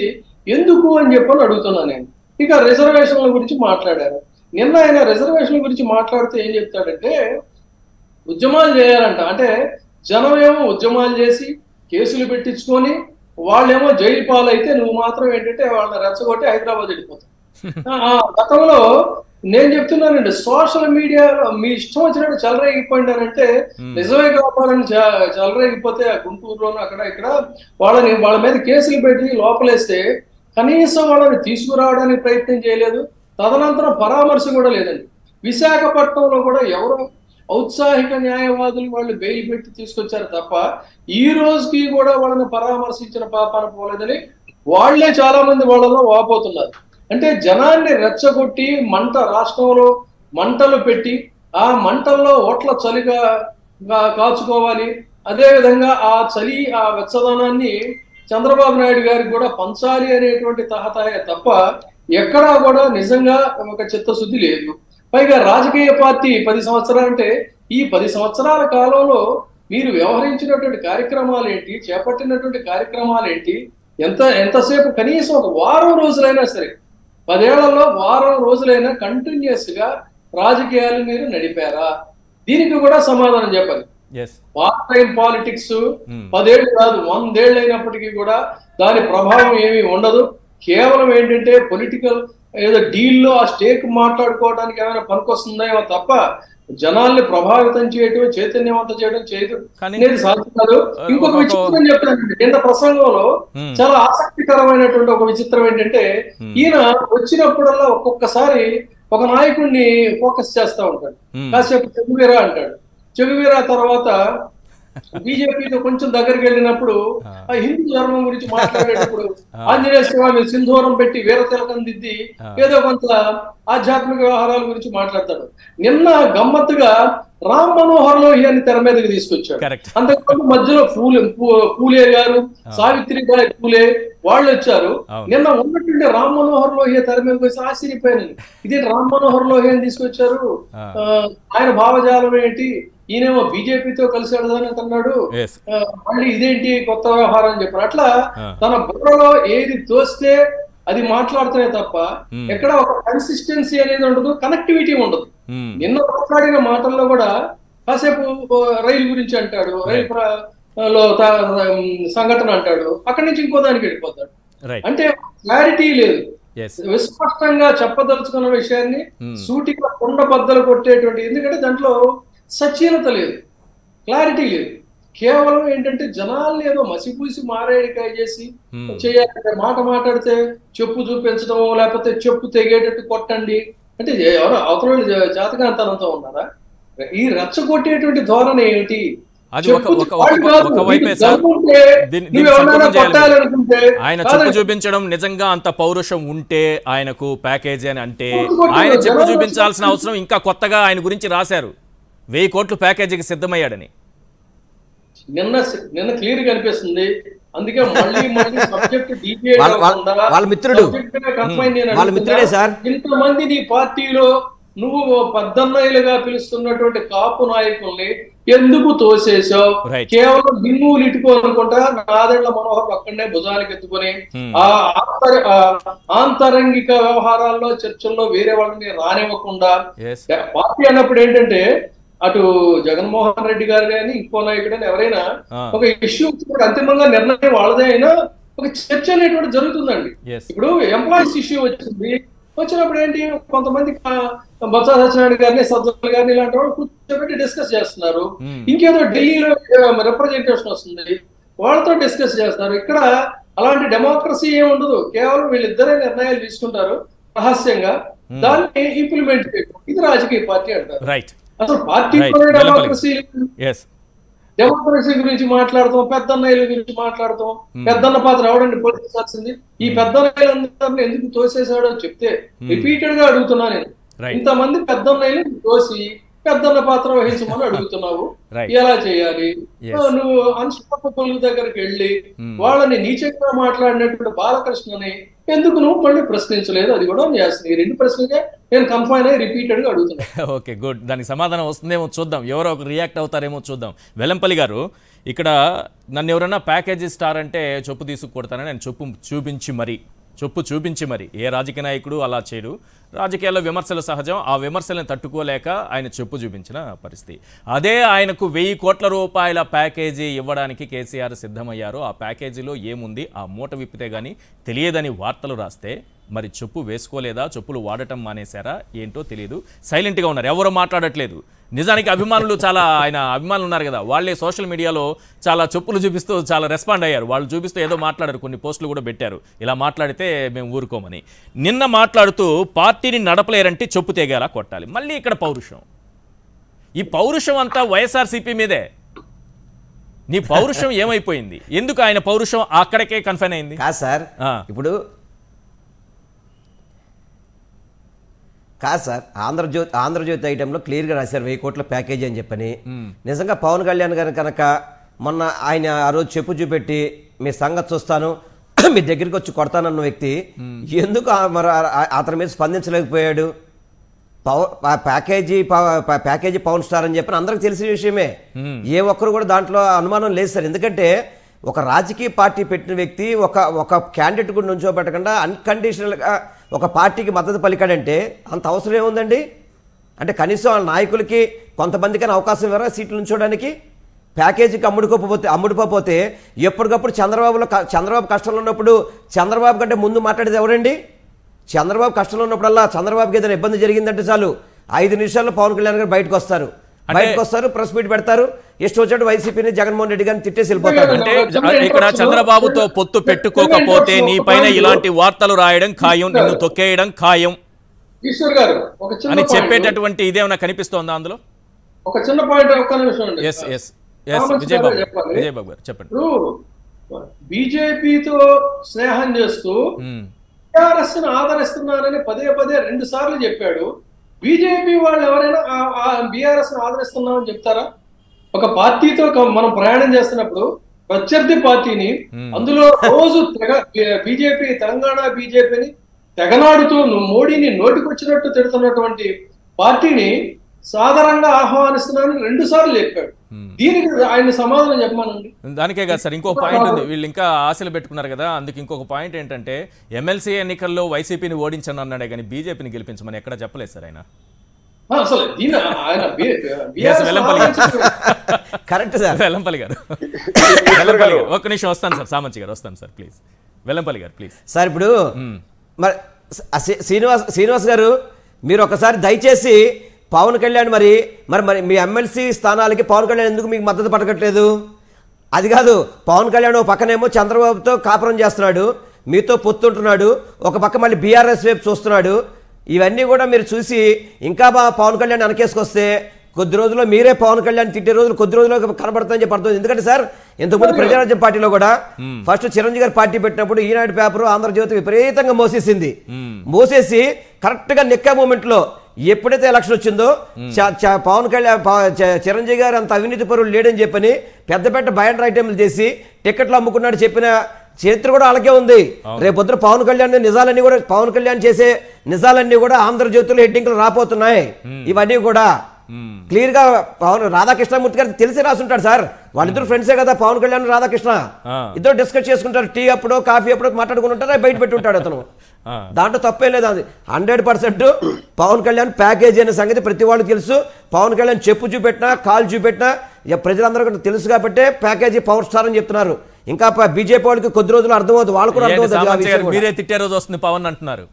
ఎందుకు అని చెప్పని అడుగుతున్నా నేను ఇక రిజర్వేషన్ల గురించి మాట్లాడారు నిన్న ఆయన రిజర్వేషన్ల గురించి మాట్లాడుతూ ఏం చెప్తాడంటే ఉద్యమాలు చేయాలంట అంటే జనం ఏమో ఉద్యమాలు చేసి కేసులు పెట్టించుకొని వాళ్ళేమో జైలు పాలైతే నువ్వు మాత్రం ఏంటంటే వాళ్ళని రెచ్చగొట్టి హైదరాబాద్ వెళ్ళిపోతావు ఆ, ఆ, గతంలో నేను చెప్తున్నానండి సోషల్ మీడియాలో మీ ఇష్టం వచ్చినట్టు చెలరేగిపోయిండారంటే నిజమే కావాలని చ- చెలరేగిపోతే ఆ గుంటూరులోనూ అక్కడ ఇక్కడ వాళ్ళని వాళ్ళ మీద కేసులు పెట్టి లోపలేస్తే కనీసం వాళ్ళని తీసుకురావడానికి ప్రయత్నం చేయలేదు తదనంతరం పరామర్శ కూడా లేదండి విశాఖపట్నంలో కూడా ఎవరో ఔత్సాహిక న్యాయవాదులు వాళ్ళు బెయిల్ పెట్టి తీసుకొచ్చారు తప్ప ఈ రోజుకి కూడా వాళ్ళని పరామర్శించిన పాపాన పోలేదని వాళ్లే చాలా మంది వాళ్ళలో వాపోతున్నారు అంటే జనాన్ని రెచ్చగొట్టి మంట రాష్ట్రంలో మంటలు పెట్టి ఆ మంటల్లో ఓట్ల చలిగా గా- కాచుకోవాలి అదే విధంగా ఆ చలి ఆ వెచ్చదనాన్ని చంద్రబాబు నాయుడు గారికి కూడా పంచాలి అనేటువంటి తహతహే తప్ప ఎక్కడా కూడా నిజంగా ఒక చిత్తశుద్ధి లేదు పైగా రాజకీయ పార్టీ పది సంవత్సరాలు అంటే ఈ పది సంవత్సరాల కాలంలో మీరు వ్యవహరించినటువంటి కార్యక్రమాలు ఏంటి చేపట్టినటువంటి కార్యక్రమాలు ఏంటి ఎంత ఎంతసేపు కనీసం ఒక వారం రోజులైనా సరే పదేళ్లలో వారం రోజులైనా కంటిన్యూస్ గా రాజకీయాలు మీరు నడిపారా దీనికి కూడా సమాధానం చెప్పాలి yes part time politics Hmm. పదేళ్ళు కాదు వందేళ్ళు అయినప్పటికీ కూడా దాని ప్రభావం ఏమీ ఉండదు కేవలం ఏంటంటే పొలిటికల్ ఏదో డీల్లో ఆ స్టేక్ మాట్లాడుకోవడానికి ఏమైనా పనికొస్తుందేమో తప్ప జనాల్ని ప్రభావితం చేయటం చైతన్యవంతం చేయడం చేయదు కానీ- అనేది సాధ్యం కాదు ఇంకొక ఒక- విచిత్రం చెప్తానండి నిన్న ప్రసంగంలో Hmm. చాలా ఆసక్తికరమైనటువంటి ఒక విచిత్రం ఏంటంటే Hmm. ఈయన వచ్చినప్పుడల్లా ఒక్కొక్కసారి ఒక నాయకుడిని ఫోకస్ చేస్తా ఉంటాడు Hmm. కాసేపు చెగువీరా అంటాడు చెగువీరా తర్వాత బీజేపీతో కొంచెం దగ్గరికి వెళ్ళినప్పుడు ఆ హిందూ ధర్మం గురించి మాట్లాడేటప్పుడు ఆంజనేయ స్వామి సింధూరం పెట్టి వీర తిలకం దిద్ది ఏదో కొంత ఆధ్యాత్మిక వ్యవహారాల గురించి మాట్లాడతాడు నిన్న గమ్మత్తుగా రామ్ మనోహర్ లోహి అని తెర మీదకి తీసుకొచ్చాడు Correct. అంతకుముందు మధ్యలో పూలే పూ- పూలే గారు సావిత్రిబాయి పూలే వాళ్ళు వచ్చారు అవును. నిన్న ఉన్నట్టుండి రామ్ మనోహర్ లోహియ తెర మీదకి వచ్చి ఆశ్చర్యపోయాను ఇదే రామ్ మనోహర్ లోహియ అని తీసుకొచ్చారు ఆ. ఆ, ఆయన భావజాలం ఏంటి ఈయనేమో బీజేపీతో కలిసి వెళదాని అన్నాడు ఎస్ ఆ, మళ్ళీ ఇదేంటి కొత్త వ్యవహారం అని చెప్పారు అట్లా ఆ. తన బుర్రలో ఏది తోస్తే అది మాట్లాడుతూనే తప్ప Hmm. ఎక్కడ ఒక కన్సిస్టెన్సీ అనేది ఉండదు కనెక్టివిటీ ఉండదు Hmm. నిన్న మాట్లాడిన మాటల్లో కూడా కాసేపు ఓ, రైలు గురించి అంటాడు రైలు ప్ర- లో త- ఉమ్, సంఘటన అంటాడు అక్కడి నుంచి ఇంకో దానికి వెళ్ళిపోతాడు రైట్ అంటే క్లారిటీ లేదు ఎస్ విస్పష్టంగా చెప్పదలుచుకున్న విషయాన్ని Hmm. సూటిగా కొండ బద్దలు కొట్టేటువంటి ఎందుకంటే దాంట్లో సచీలత లేదు క్లారిటీ లేదు కేవలం ఏంటంటే జనాల్ని ఏదో మసిపూసి మారేడికాయ చేసి Hmm. చేయాలంటే మాట మాట్లాడితే చెప్పు చూపించడం లేకపోతే చెప్పు తెగేటట్టు కొట్టండి అంటే ఎవరో అవతల వాళ్ళు జాతకాంతనంతో ఉన్నారా ఈ రెచ్చగొట్టేటువంటి ధోరణి ఏమిటి అది ఒక- చెప్పు ఒక- వాళ్ళు ఒక- కాదు, ఒక వైపే నీకు సార్. దమ్ముంటే దీన్ని- నువ్వు దీన్ని ఎవరినైనా సంపూర్ణం చేయాలి. కొట్టాలనుకుంటే ఆయన కాదండి. చెప్పు చూపించడం నిజంగా అంత పౌరుషం ఉంటే ఆయనకు ప్యాకేజీ అని అంటే కొట్టుకోవడం ఆయన చెప్పు జనాలు చూపించాల్సిన అవసరం ఇంకా కొత్తగా ఆయన గురించి రాశారు వెయ్యి కోట్లు ప్యాకేజీకి సిద్ధమయ్యాడని నిన్న నిన్న క్లియర్ గా అనిపిస్తుంది అందుకే మళ్ళీ మళ్ళీ సబ్జెక్ట్ డీపీఐ వాళ్ళ- వాళ్ళ- వాళ్ళ మిత్రుడు. వాళ్ళ మిత్రుడే సార్. ఇంతమంది నీ పార్టీలో నువ్వు పద్దన్నయ్యలుగా పిలుస్తున్నటువంటి కాపు నాయకుల్ని ఎందుకు తోసేసావు Right. కేవలం దిన్నులు ఇటుకో అనుకుంటా నాదెళ్ల మనోహర్ అక్కడనే భుజానికి ఎత్తుకొని Hmm. ఆ ఆంతర- ఆ ఆంతరంగిక వ్యవహారాల్లో చర్చల్లో వేరే వాళ్ళని రానివ్వకుండా ఎస్ పార్టీ అన్నప్పుడు ఏంటంటే అటు జగన్మోహన్ రెడ్డి గారు కానీ ఇంకో నాయకుడు అని ఎవరైనా ఆ. ఒక ఇష్యూ వచ్చినప్పుడు అంతిమంగా నిర్ణయం వాళ్ళదే అయినా ఒక చర్చ అనేటువంటి జరుగుతుందండి Yes. ఇప్పుడు ఎంప్లాయీస్ ఇష్యూ వచ్చింది వచ్చినప్పుడు ఏంటి కొంతమంది కా- బొత్స సత్యనారాయణ గారిని సజ్జల గారిని ఇలాంటి వాళ్ళు కూర్చోబెట్టి డిస్కస్ చేస్తున్నారు Hmm. ఇంకేదో ఢిల్లీలో రిప్రజెంటేషన్ వస్తుంది వాళ్ళతో డిస్కస్ చేస్తారు ఇక్కడ అలాంటి డెమోక్రసీ ఏమి ఉండదు కేవలం వీళ్ళిద్దరే నిర్ణయాలు తీసుకుంటారు రహస్యంగా దాన్ని ఇంప్లిమెంట్ చేయడం ఇది రాజకీయ పార్టీ అంటారు రైట్ అసలు party Right. Vellapalli. Democracy yes democracy గురించి మాట్లాడతాం పెద్దన్నయ్యల గురించి మాట్లాడతాం పెద్దన్న పాత్ర ఎవడండి పోషించాల్సింది ఈ పెద్దన్నయ్యలందరినీ ఎందుకు తోసేశాడో చెప్తే రిపీటెడ్ గా అడుగుతున్నా నేను Right. ఇంతమంది పెద్దన్నయ్యలు తోసి పెద్దన్న పాత్ర వహించమని అడుగుతున్నావు Right. ఎలా చేయాలి Yes. ఆ, నువ్వు అన్స్టాపబుల్ దగ్గరికి వెళ్ళి వాళ్ళని నీచంగా మాట్లాడినటువంటి బాలకృష్ణని ఎందుకు నువ్వు మళ్ళీ ప్రశ్నించలేదు అది కూడా చేస్తుంది ఈ రెండు ప్రశ్నలకే నేను కన్ఫైన్ అయ్యి రిపీటెడ్ గా అడుగుతున్నా ఓకే గుడ్ దానికి సమాధానం వస్తుందేమో చూద్దాం ఎవరో ఒక రియాక్ట్ అవుతారేమో చూద్దాం వెల్లంపల్లి గారు ఇక్కడ నన్ను ఎవరైనా ప్యాకేజీ స్టార్ అంటే చెప్పు తీసుకు కొడతానని నేను చెప్పు చూపించి మరి చొప్పు చూపించి మరి ఏ రాజకీయ నాయకుడు అలా చేయడు రాజకీయాల్లో విమర్శలు సహజం ఆ విమర్శలను తట్టుకోలేక ఆయన చెప్పు చూపించిన పరిస్థితి అదే ఆయనకు వెయ్యి కోట్ల రూపాయల ప్యాకేజీ ఇవ్వడానికి కేసీఆర్ సిద్ధమయ్యారు ఆ ప్యాకేజీలో ఏముంది ఆ మూట విప్పితే కానీ తెలియదని వార్తలు రాస్తే మరి చెప్పు వేసుకోలేదా చెప్పులు వాడటం మానేశారా ఏంటో తెలియదు సైలెంట్గా ఉన్నారు ఎవరు మాట్లాడట్లేదు నిజానికి అభిమానులు చాలా ఆయన అభిమానులు ఉన్నారు కదా వాళ్ళే సోషల్ మీడియాలో చాలా చెప్పులు చూపిస్తూ చాలా రెస్పాండ్ అయ్యారు వాళ్ళు చూపిస్తూ ఏదో మాట్లాడారు కొన్ని పోస్టులు కూడా పెట్టారు ఇలా మాట్లాడితే మేము ఊరుకోమని నిన్న మాట్లాడుతూ పార్టీని నడపలేరంటే చెప్పు తెగేలా కొట్టాలి మళ్ళీ ఇక్కడ పౌరుషం ఈ పౌరుషం అంతా వైఎస్ఆర్సీపీ మీదే నీ పౌరుషం ఏమైపోయింది ఎందుకు ఆయన పౌరుషం అక్కడికే కన్ఫైన్ అయింది కాదు సార్ ఆ. ఇప్పుడు కాదు సార్ ఆంధ్రజ్యోతి ఆంధ్రజ్యోతి ఐటెంలో క్లియర్గా రాశారు వెయ్యి కోట్ల ప్యాకేజీ అని చెప్పని నిజంగా పవన్ కళ్యాణ్ గారు కనుక మొన్న ఆయన ఆ రోజు చెప్పు చూపెట్టి మీ సంగతి చూస్తాను మీ దగ్గరికి వచ్చి కొడతానన్న వ్యక్తి ఎందుకు ఆ- మరి ఆ- అతని మీద స్పందించలేకపోయాడు పవ పా- ప్యాకేజీ పవ- పా- ప్యాకేజీ పవన్ స్టార్ అని చెప్పి అందరికి తెలిసిన విషయమే ఏ ఒక్కరు కూడా దాంట్లో అనుమానం లేదు సార్ ఎందుకంటే ఒక రాజకీయ పార్టీ పెట్టిన వ్యక్తి ఒక ఒక క్యాండిడేట్ కూడా నుంచోబెట్టకుండా అన్కండిషనల్గా ఒక పార్టీకి మద్దతు పలికాడంటే అంత అవసరం ఏముందండి అంటే కనీసం ఆ నాయకులకి కొంతమందికైనా అవకాశం ఇవ్వరా సీట్లు నుంచోడానికి ప్యాకేజీకి అమ్ముడుకోకపోతే అమ్ముడుకోపోతే ఎప్పటికప్పుడు చంద్రబాబులో క- చంద్రబాబు కష్టంలో ఉన్నప్పుడు చంద్రబాబు కంటే ముందు మాట్లాడేది ఎవరండి చంద్రబాబు కష్టంలో ఉన్నప్పుడల్లా చంద్రబాబుకి ఏదైనా ఇబ్బంది జరిగిందంటే చాలు ఐదు నిమిషాల్లో పవన్ కళ్యాణ్ గారు బయటకు వస్తారు అంటే- బయటకు వస్తారు ప్రెస్ మీట్ పెడతారు ಎಷ್ಟು వచ్చాడు వైసీపీని జగన్మోహన్ రెడ్డి గారిని తిట్టేసి వెళ్ళిపోతాడు అంటే ఇక్కడ చంద్రబాబుతో పొత్తు పెట్టుకోకపోతే నీ పైన ఇలాంటి వార్తలు రాయడం ఖాయం నిన్ను తొక్కేయడం ఖాయం ఈశ్వర్ గారు ఒక చిన్న అని point. చెప్పేటటువంటి ఇదేమైనా కనిపిస్తోందా అందులో ఒక చిన్న పాయింట్ ఒక్క నిమిషం అండి yes yes yes comments Vijay Babu చెప్పాలి. విజయ్ బాబు గారు చెప్పండి ఇప్పుడు బీజేపీతో స్నేహం చేస్తూ మ్మ్. టిఆర్ఎస్ ను ఆదరిస్తున్నానని పదే పదే రెండు సార్లు చెప్పాడు బీజేపీ వాళ్ళు ఎవరైనా బీఆర్ఎస్ ను ఆదరిస్తున్నామని చెప్తారా ఒక పార్టీతో ఒక మనం ప్రయాణం చేస్తున్నప్పుడు ప్రత్యర్థి పార్టీని అందులో రోజు తెగ బీజేపీ తెలంగాణ బీజేపీని తెగనాడుతూ ను- మోడీని నోటికొచ్చినట్టు తిడుతున్నటువంటి పార్టీని సాధారణంగా ఆహ్వానిస్తున్నానని రెండు సార్లు చెప్పాడు దీనికి ఆయన సమాధానం చెప్పమానండి దానికే కాదు సార్ ఇంకో పాయింట్ ఉంది వీళ్ళు ఇంకా ఆశలు పెట్టుకున్నారు కదా అందుకు ఇంకొక పాయింట్ ఏంటంటే ఎమ్మెల్సీ ఎన్నికల్లో వైసీపీని ఓడించను అన్నాడే కానీ బీజేపీని గెలిపించమని ఎక్కడ చెప్పలేదు సార్ ఆయన ఆ, అసలు దీని ఆయన బి- Yes, బీఆర్ఎస్ వెల్లంపల్లి గారు. కరెక్ట్ సార్ వెల్లంపల్లి గారు వెల్లంపల్లి గారు ఒక్క నిమిషం వస్తాను సార్ సామంచి గారు వస్తాను సార్ ప్లీజ్ వెల్లంపల్లి గారు ప్లీజ్ సార్ ఇప్పుడు మరి స- శ్రీ- శ్రీనివాస్ శ్రీనివాస్ గారు మీరు ఒకసారి దయచేసి పవన్ కళ్యాణ్ మరి మరి మరి మీ ఎమ్మెల్సీ స్థానాలకి పవన్ కళ్యాణ్ ఎందుకు మీకు మద్దతు పడకట్లేదు అది కాదు పవన్ కళ్యాణ్ ఒక పక్కనేమో చంద్రబాబుతో కాపురం చేస్తున్నాడు మీతో పొత్తుంటున్నాడు ఒక పక్క మళ్ళీ బీఆర్ఎస్ వైపు చూస్తున్నాడు ఇవన్నీ కూడా మీరు చూసి ఇంకా బా పవన్ కళ్యాణ్ వెనకేసుకొస్తే కొద్ది రోజుల్లో మీరే పవన్ కళ్యాణ్ తిట్టే రోజులు కొద్ది రోజుల్లో కనబడుతుందని చెప్పి అర్థం ఎందుకంటే సార్ ఇంతకుముందు ప్రజారాజ్యం పార్టీలో కూడా ఫస్ట్ చిరంజీవి గారు పార్టీ పెట్టినప్పుడు ఈనాడు పేపర్ ఆంధ్రజ్యోతి విపరీతంగా మోసేసింది మోసేసి కరెక్ట్ గా నెక్క మూమెంట్ లో ఎప్పుడైతే ఎలక్షన్ వచ్చిందో చ- చ- పవన్ కళ్యాణ్ ప- చ- చిరంజీవి గారు అంత అవినీతి పరులు లేడని చెప్పని పెద్ద పెద్ద బయండ్ ఐటెంలు చేసి టికెట్లు అమ్ముకున్నాడు చెప్పిన చరిత్ర కూడా అలాగే ఉంది రేపొద్దున పవన్ కళ్యాణ్ నిజాలన్నీ కూడా పవన్ కళ్యాణ్ చేసే నిజాలన్నీ కూడా ఆంధ్రజ్యోతిలో హెడ్డింగ్లు రాపోతున్నాయి ఇవన్నీ కూడా క్లియర్ గా పవన్ రాధాకృష్ణమూర్తి గారికి తెలిసి రాసుంటాడు సార్ వాళ్ళిద్దరు ఫ్రెండ్సే కదా పవన్ కళ్యాణ్ రాధాకృష్ణ ఆ. ఇద్దరు డిస్కస్ చేసుకుంటారు టీ అప్పుడు కాఫీ అప్పుడు మాట్లాడుకుని ఉంటారు బయట పెట్టి ఉంటాడు అతను ఆ. దాంట్లో తప్పే లేదు అది hundred percent Pawan Kalyan package అనే సంగతి ప్రతి వాళ్ళు తెలుసు పవన్ కళ్యాణ్ చెప్పు చూపెట్టినా కాల్ చూపెట్టినా ఇక ప్రజలందరూ కూడా తెలుసు కాబట్టే ప్యాకేజీ పవర్ స్టార్ అని చెప్తున్నారు ఇంకా బీజేపీ వాళ్ళకి కొద్ది రోజులు అర్థమవుతుంది వాళ్ళు కూడా ఏంటి అర్థమవుతుంది ఆ సామంచి విషయం గారు కూడా. మీరే తిట్టే రోజు వస్తుంది పవన్ అంటున్నారు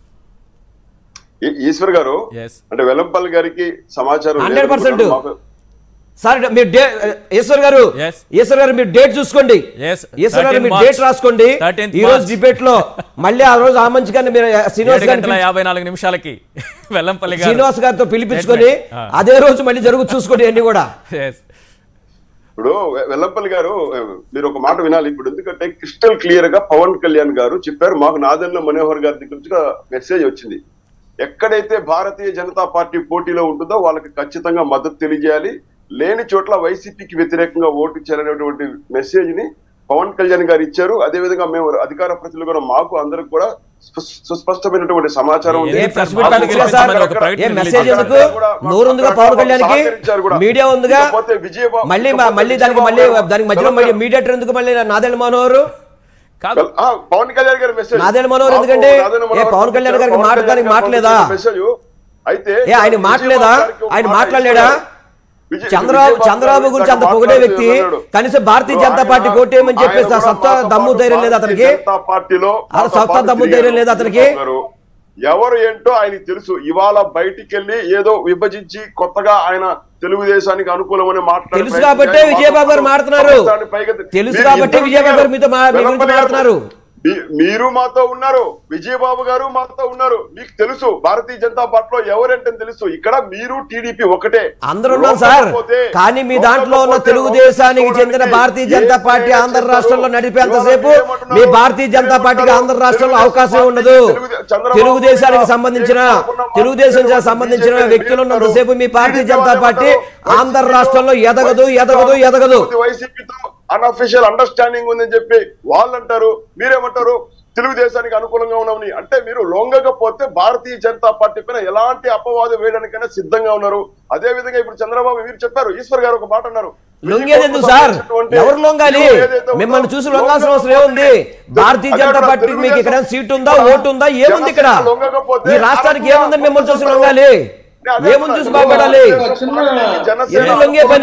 ఈ- ఈశ్వర్ గారు Yes. అంటే వెల్లంపల్లి గారికి సమాచారం 100% లేదనుకుంటాను. మాకు- సార్ మీరు డే ఈశ్వర్ గారు Yes. ఈశ్వర్ గారు మీరు డేట్ చూసుకోండి Yes. ఈశ్వర్ గారు 13th మీరు March. డేట్ రాసుకోండి 13th ఈ రోజు March. డిబేట్ లో మళ్ళీ ఆ రోజు ఆ మంచి గారిని మీరు శ్రీనివాస్ ఏడు గంటల గారిని యాభై నాలుగు నిమిషాలకి వెల్లంపల్లి గారు శ్రీనివాస్ గారితో పిలిపించుకొని ఆ. అదే రోజు మళ్ళీ జరుగు చూసుకోండి అన్ని కూడా Yes. ఇప్పుడు వె- వెల్లంపల్లి గారు ఏ, మీరు ఒక మాట వినాలి ఇప్పుడు ఎందుకంటే క్రిస్టల్ క్లియర్ గా పవన్ కళ్యాణ్ గారు చెప్పారు మాకు నాదెండ్ల మనోహర్ గారి దగ్గర నుంచి మెసేజ్ వచ్చింది ఎక్కడైతే భారతీయ జనతా పార్టీ పోటీలో ఉంటుందో వాళ్ళకి ఖచ్చితంగా మద్దతు తెలియజేయాలి లేని చోట్ల వైసీపీకి వ్యతిరేకంగా ఓటు చేయాలనేటువంటి మెసేజ్ ని పవన్ కళ్యాణ్ గారు ఇచ్చారు అదే విధంగా మేము అధికార ప్రతినిధులు కూడా మాకు అందరికి కూడా సుస్- సుస్పష్టమైనటువంటి సమాచారం ఉంది ఏ ఏ ప్రెస్ మాకు మీట్ కూడా పెట్టారు సార్? ఒక ప్రకటన ఏ రిలీజ్ మెసేజ్ చేశారు. ఎందుకు నోరు ఉందిగా పవన్ కళ్యాణ్కి సహకరించారు కూడా. మీడియా ఉందిగా ఇకపోతే విజయబాబు- మళ్ళీ మా- ఇకపోతే మళ్ళీ దానికి మళ్ళీ విజయబాబు దానికి మధ్యలో మళ్ళీ గారు- మీడియేటర్ ఎందుకు మళ్ళీ నాదెండ్ల మనోహర్ కాదు ఆ, పవన్ కళ్యాణ్ గారి మెసేజ్ నాదెండ్ల మనోహర్ ఎందుకండి? ఏ పవన్ కళ్యాణ్ గారికి మాట్లాడడానికి మాట్లేదా? మెసేజ్ అయితే ఏ, ఆయన మాట్లేదా? ఆయన మాట్లాడలేడా? చంద్రబాబు చంద్రబాబు గురించి అంత పొగిడే వ్యక్తి కనీసం భారతీయ జనతా పార్టీ కోటేయమని చెప్పేసి ఆ సత్తా దమ్ము ధైర్యం లేదు అతనికి జనతా పార్టీలో ఆ సత్తా దమ్ము ధైర్యం లేదు అతనికి ఎవరు ఏంటో ఆయనకి తెలుసు ఇవాళ బయటికి వెళ్ళి ఏదో విభజించి కొత్తగా ఆయన తెలుగుదేశానికి అనుకూలమని మాట్లాడే తెలుసు ప్రయత్నం కాబట్టే చేయాలి. విజయబాబు గారు మాట్లాడుతున్నారు. ప్రభుత్వాన్ని పైకి- తెలుసు మీరు కాబట్టే ఇద్దరు విజయబాబు గారు మీతో మా- మీ గురించి వెల్లంపల్లి గారు, మాట్లాడుతున్నారు. మీ- మీరు మాతో ఉన్నారు విజయబాబు గారు మాతో ఉన్నారు మీకు తెలుసు భారతీయ జనతా పార్టీలో ఎవరంటే తెలుసు ఇక్కడ మీరు టీడీపీ ఒకటే అందరూ ఉన్నాం సార్ లోకపోతే- కానీ మీ దాంట్లో ఉన్న లోకపోతే తెలుగుదేశానికి చెందిన లోకపోతే భారతీయ జనతా ఏ పార్టీ ఏ ఆంధ్ర చేస్తారు? రాష్ట్రంలో నడిపేంతసేపు ఎవరు ఏమంటున్నారు? మీ భారతీయ జనతా పార్టీకి ఆంధ్ర రాష్ట్రంలో అవకాశం ఉండదు తెలుగు- చంద్రబాబు తెలుగుదేశానికి నాయుడు సంబంధించిన ఏమనుకున్నా తెలుగుదేశం మాట్లాడే సంబంధించిన బీజేపీ వ్యక్తులు ఉన్నంతసేపు మీ భారతీయ టీడీపీ జనతా వాళ్ళు పార్టీ ఏమంటారు? ఆంధ్ర రాష్ట్రంలో ఎదగదు ఎదగదు ఎదగదు వైసీపీతో అన్అఫీషియల్ అండర్స్టాండింగ్ ఉందని చెప్పి వాళ్ళు అంటారు మీరేమంటారు తెలుగుదేశానికి అనుకూలంగా ఉన్నామని అంటే మీరు లొంగకపోతే భారతీయ జనతా పార్టీ పైన ఎలాంటి అపవాదం వేయడానికైనా సిద్ధంగా ఉన్నారు అదే విధంగా ఇప్పుడు చంద్రబాబు మీరు చెప్పారు ఈశ్వర్ గారు ఒక మాట అన్నారు లొంగేది ఎందుకు సార్ ఎవరు లొంగాలి ఏదైతే ఉందో, మిమ్మల్ని చూసి లొంగాల్సిన అవసరం ఏముంది భారతీయ అదే జనతా అక్కడ పార్టీకి మీకు ఇక్కడ తెలుగుదేశం సీట్ ఉందా ఓటు ఉందా ఏముంది ఇక్కడ జనసేన లొంగకపోతే ఈ రాష్ట్రానికి అక్కడ ఏముందని మిమ్మల్ని చూసి కూడా లొంగాలి అదే ఏముంది చూసి అక్కడ బాగుపడాలి చిన్న జనసేన ఎందుకు లొంగే పని?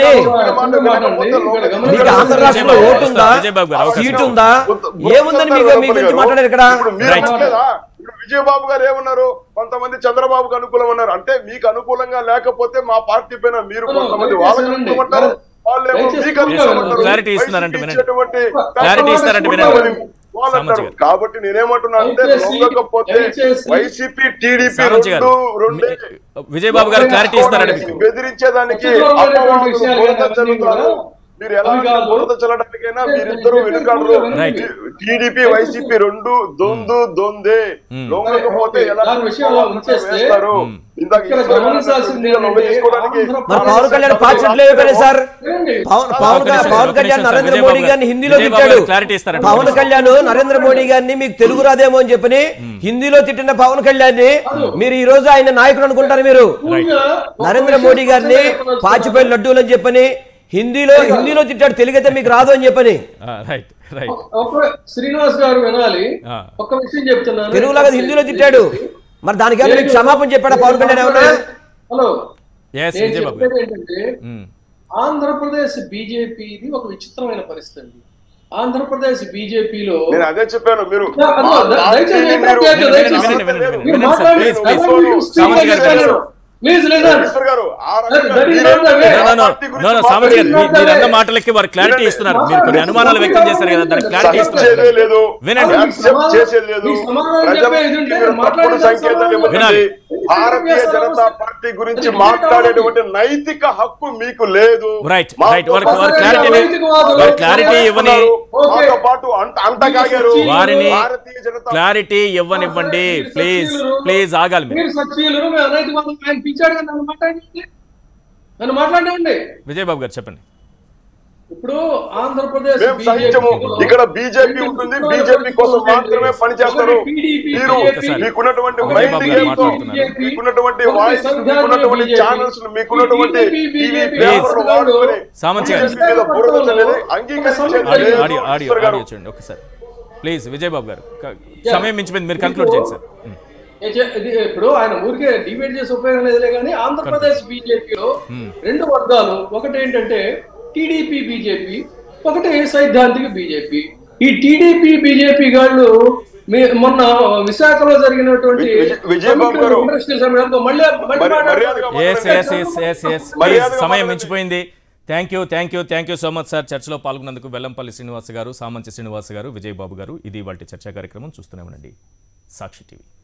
మీకు ఆంధ్ర రాష్ట్రంలో విజయబాబు ఓటు ఉందా విజయబాబు గారు అవకాశం సీట్ ఉందా ఏముందని మీకు మీ గురించి మాట్లాడారు ఇక్కడ ఇప్పుడు మీరు Right. అనలేదా? ఇప్పుడు విజయబాబు గారు ఏమన్నారు కొంతమంది చంద్రబాబుకు అనుకూలం అన్నారు అంటే మీకు అనుకూలంగా లేకపోతే మా పార్టీ పైన మీరు అవును, కొంతమంది దయచేసి వాళ్ళకి వినండి. అనుకూలమంటారు వాళ్ళేమో దయచేసి మీకు అనుకూలమంటారు. Clarity ఇస్తున్నారంటే వైసీపీ వినండి. ఇచ్చేటువంటి Clarity ఇస్తారంటే వినండి. వాళ్ళు సామంత్ అంటారు. గారు. కాబట్టి నేనేమంటున్నా అంటే దయచేసి- లొంగకపోతే దయచేసి- వైసీపీ టీడీపీ సామంత్ గారు రెండు రెండే విజయబాబు గారు క్లారిటీ ఇస్తారంటే మీకు బెదిరించేదానికి చంద్రబాబు నాయుడు అపవాదులు విషయాలు బురద కానీ చల్లుతారు కూడా మీరు ఎలా అవి కాదు. బురద చల్లడానికైనా మీరిద్దరు వెనుకాడరు Right. టీడీపీ వైసీపీ రెండు దొందు దొందే Hmm. లొంగకపోతే ఓకే, ఎలా దాని విషయంలో ఉంచేస్తే వేస్తారు Hmm. ఇందాక ఇక్కడ ఈశ్వర్ గారు గమనించాల్సింది అన్నట్టు లొంగ తీసుకోవడానికి ఏంటంటే మరి పవన్ కళ్యాణ్ పాచిట్లు అయిపోయినాయి సార్ వినండి. పవన్ పవన్ ఒక నిమిషం, పవన్ ఒక కళ్యాణ్ నిమిషం, నరేంద్ర విజయబాబు మోడీ గారు. గారిని హిందీలో విజయబాబు తిట్టాడు గారు clarity ఇస్తారంట. పవన్ కళ్యాణ్ నరేంద్ర మోడీ గారిని మీకు తెలుగు రాదేమో అని చెప్పని హిందీలో తిట్టిన పవన్ కళ్యాణ్ ని మీరు ఈ రోజు ఆయన నాయకుడు అనుకుంటారు మీరు పూర్తిగా ఒక నరేంద్ర విషయం మోడీ గారిని చెప్పదలుచుకున్నాను. పాచిపోయిన లడ్డూలు అని చెప్పని హిందీలో హిందీలో తిట్టాడు తెలుగైతే మీకు రాదు అని చెప్పని రైట్ రైట్ ఒక శ్రీనివాస్ గారు వినాలి ఆ. ఒక్క విషయం చెప్తున్నాను తెలుగులాగా హిందీలో తిట్టాడు మరి దానికేమైనా మీకు క్షమాపణ చెప్పాడా పవన్ కళ్యాణ్ ఏమన్నా హలో ఎస్ నేను విజయబాబు చెప్పేది గారు ఏంటంటే మ్మ్. ఆంధ్రప్రదేశ్ బీజేపీది ఒక విచిత్రమైన పరిస్థితి అండి ఆంధ్రప్రదేశ్ బీజేపీలో నేను అదే చెప్పాను మీరు అదో, మా ద- పార్టీని దయచేసి మీరు- interrupt చేయొద్దు, వినండి, దయచేసి. వినండి, వినండి, వినండి. మీరు వినండి సార్, మాట్లాడండి. please, please. దయచేసి మీరు speak సామంత్ గారు చేస్తాను. వినండి. Please listen. ఈశ్వర్ గారు ఆ That- that is రకంగా not the way. No, no, no. Party గురించి No, no, సామంత్ గారు, మీ- మాట్లాడండి. మీరు అన్న మాటలకి వారు క్లారిటీ వినండి. ఇస్తున్నారు మీరు కొన్ని అనుమానాలు వ్యక్తం చేశారు కదా దానికి క్లారిటీ సహించేదే ఇస్తున్నారు లేదు వినండి. యాక్సెప్ట్ చేసేది లేదు మీకు సమాధానం ప్రజలకు చెప్పేది ఉంటే మీరు మాట్లాడే తప్పుడు సంకేతాలు సమాధానం ఇవ్వకండి వినాలి. భారతీయ జనతా పార్టీ గురించి అది మాట్లాడేటువంటి నైతిక హక్కు మీకు లేదు రైట్ మాతో రైట్ వారికి పాటు వారి ఒకసారి క్లారిటీ నైతికవాదులు, వారి క్లారిటీ ఒకసారి ఇవ్వని ఓకే. మాతో పాటు అంత అంతగాగారు వారిని భారతీయ జనతా క్లారిటీ ఇవ్వనివ్వండి మీరు ప్లీజ్ సచ్చీలురు, ప్లీజ్ ఆగాలి మీరు మీరు సచ్చీలురు మేము అనైతికవాదులు ఆయన పిలిచాడు కదా నన్ను మాట్లాడండి నన్ను మాట్లాడండి విజయబాబు గారు చెప్పండి ఇప్పుడు ఆంధ్రప్రదేశ్ మేము సహించము BJP ఇక్కడ బీజేపీ ఉంటుంది బీజేపీ కోసం మాత్రమే పనిచేస్తారు ఒకటి PDP, మీరు ఒకసారి. మీకున్నటువంటి ఒకటి మైండ్ బాబు గారు గేమ్ తో మాట్లాడుతున్నారు. మీకున్నటువంటి ఒకటి వాయిస్ సంఘాలు మీకున్నటువంటి BJP. ఛానల్స్ మీకున్నటువంటి ఈ టీవీ BJP పేపర్లు వాడుకొని సామంత్ గారు. BJP మీద బురద చల్లేది అంగీకరించేది ఆడియో లేదు ఆడియో ఆడియో ఈశ్వర్ గారు. ఆడియో చూడండి ఒకసారి ప్లీజ్ విజయబాబు గారు క- సమయం మించిపోయింది మీరు కన్క్లూడ్ చేయండి సార్ మ్మ్. ఏ చే- ఇది ఇప్పుడు ఆయన ఊరికే డిబేట్ చేసి ఉపయోగం లేదులే కానీ ఆంధ్రప్రదేశ్ బీజేపీలో రెండు వర్గాలు ఒకటి ఏంటంటే టీడీపీ బీజేపీ ఒకటి సైద్ధాంతిక బీజేపీ ఈ టీడీపీ బీజేపీ గాళ్ళు మీ- మొన్న విశాఖలో జరిగినటువంటి విజయ్- విజయబాబు గారు. ఇండస్ట్రియల్ సమ్మిట్ మళ్ళీ మళ్ళీ మరి- మాట్లాడతారు. మర్యాదగా yes yes yes yes yes మర్యాదగా సమయం మాట్లాడండి. మించిపోయింది thank you thank you thank you so much sir చర్చలో పాల్గొన్నందుకు వెల్లంపల్లి శ్రీనివాస్ గారు సామంచి శ్రీనివాస్ గారు విజయబాబు గారు ఇది వాటి చర్చా కార్యక్రమం చూస్తూనే ఉండండి సాక్షి టీవీ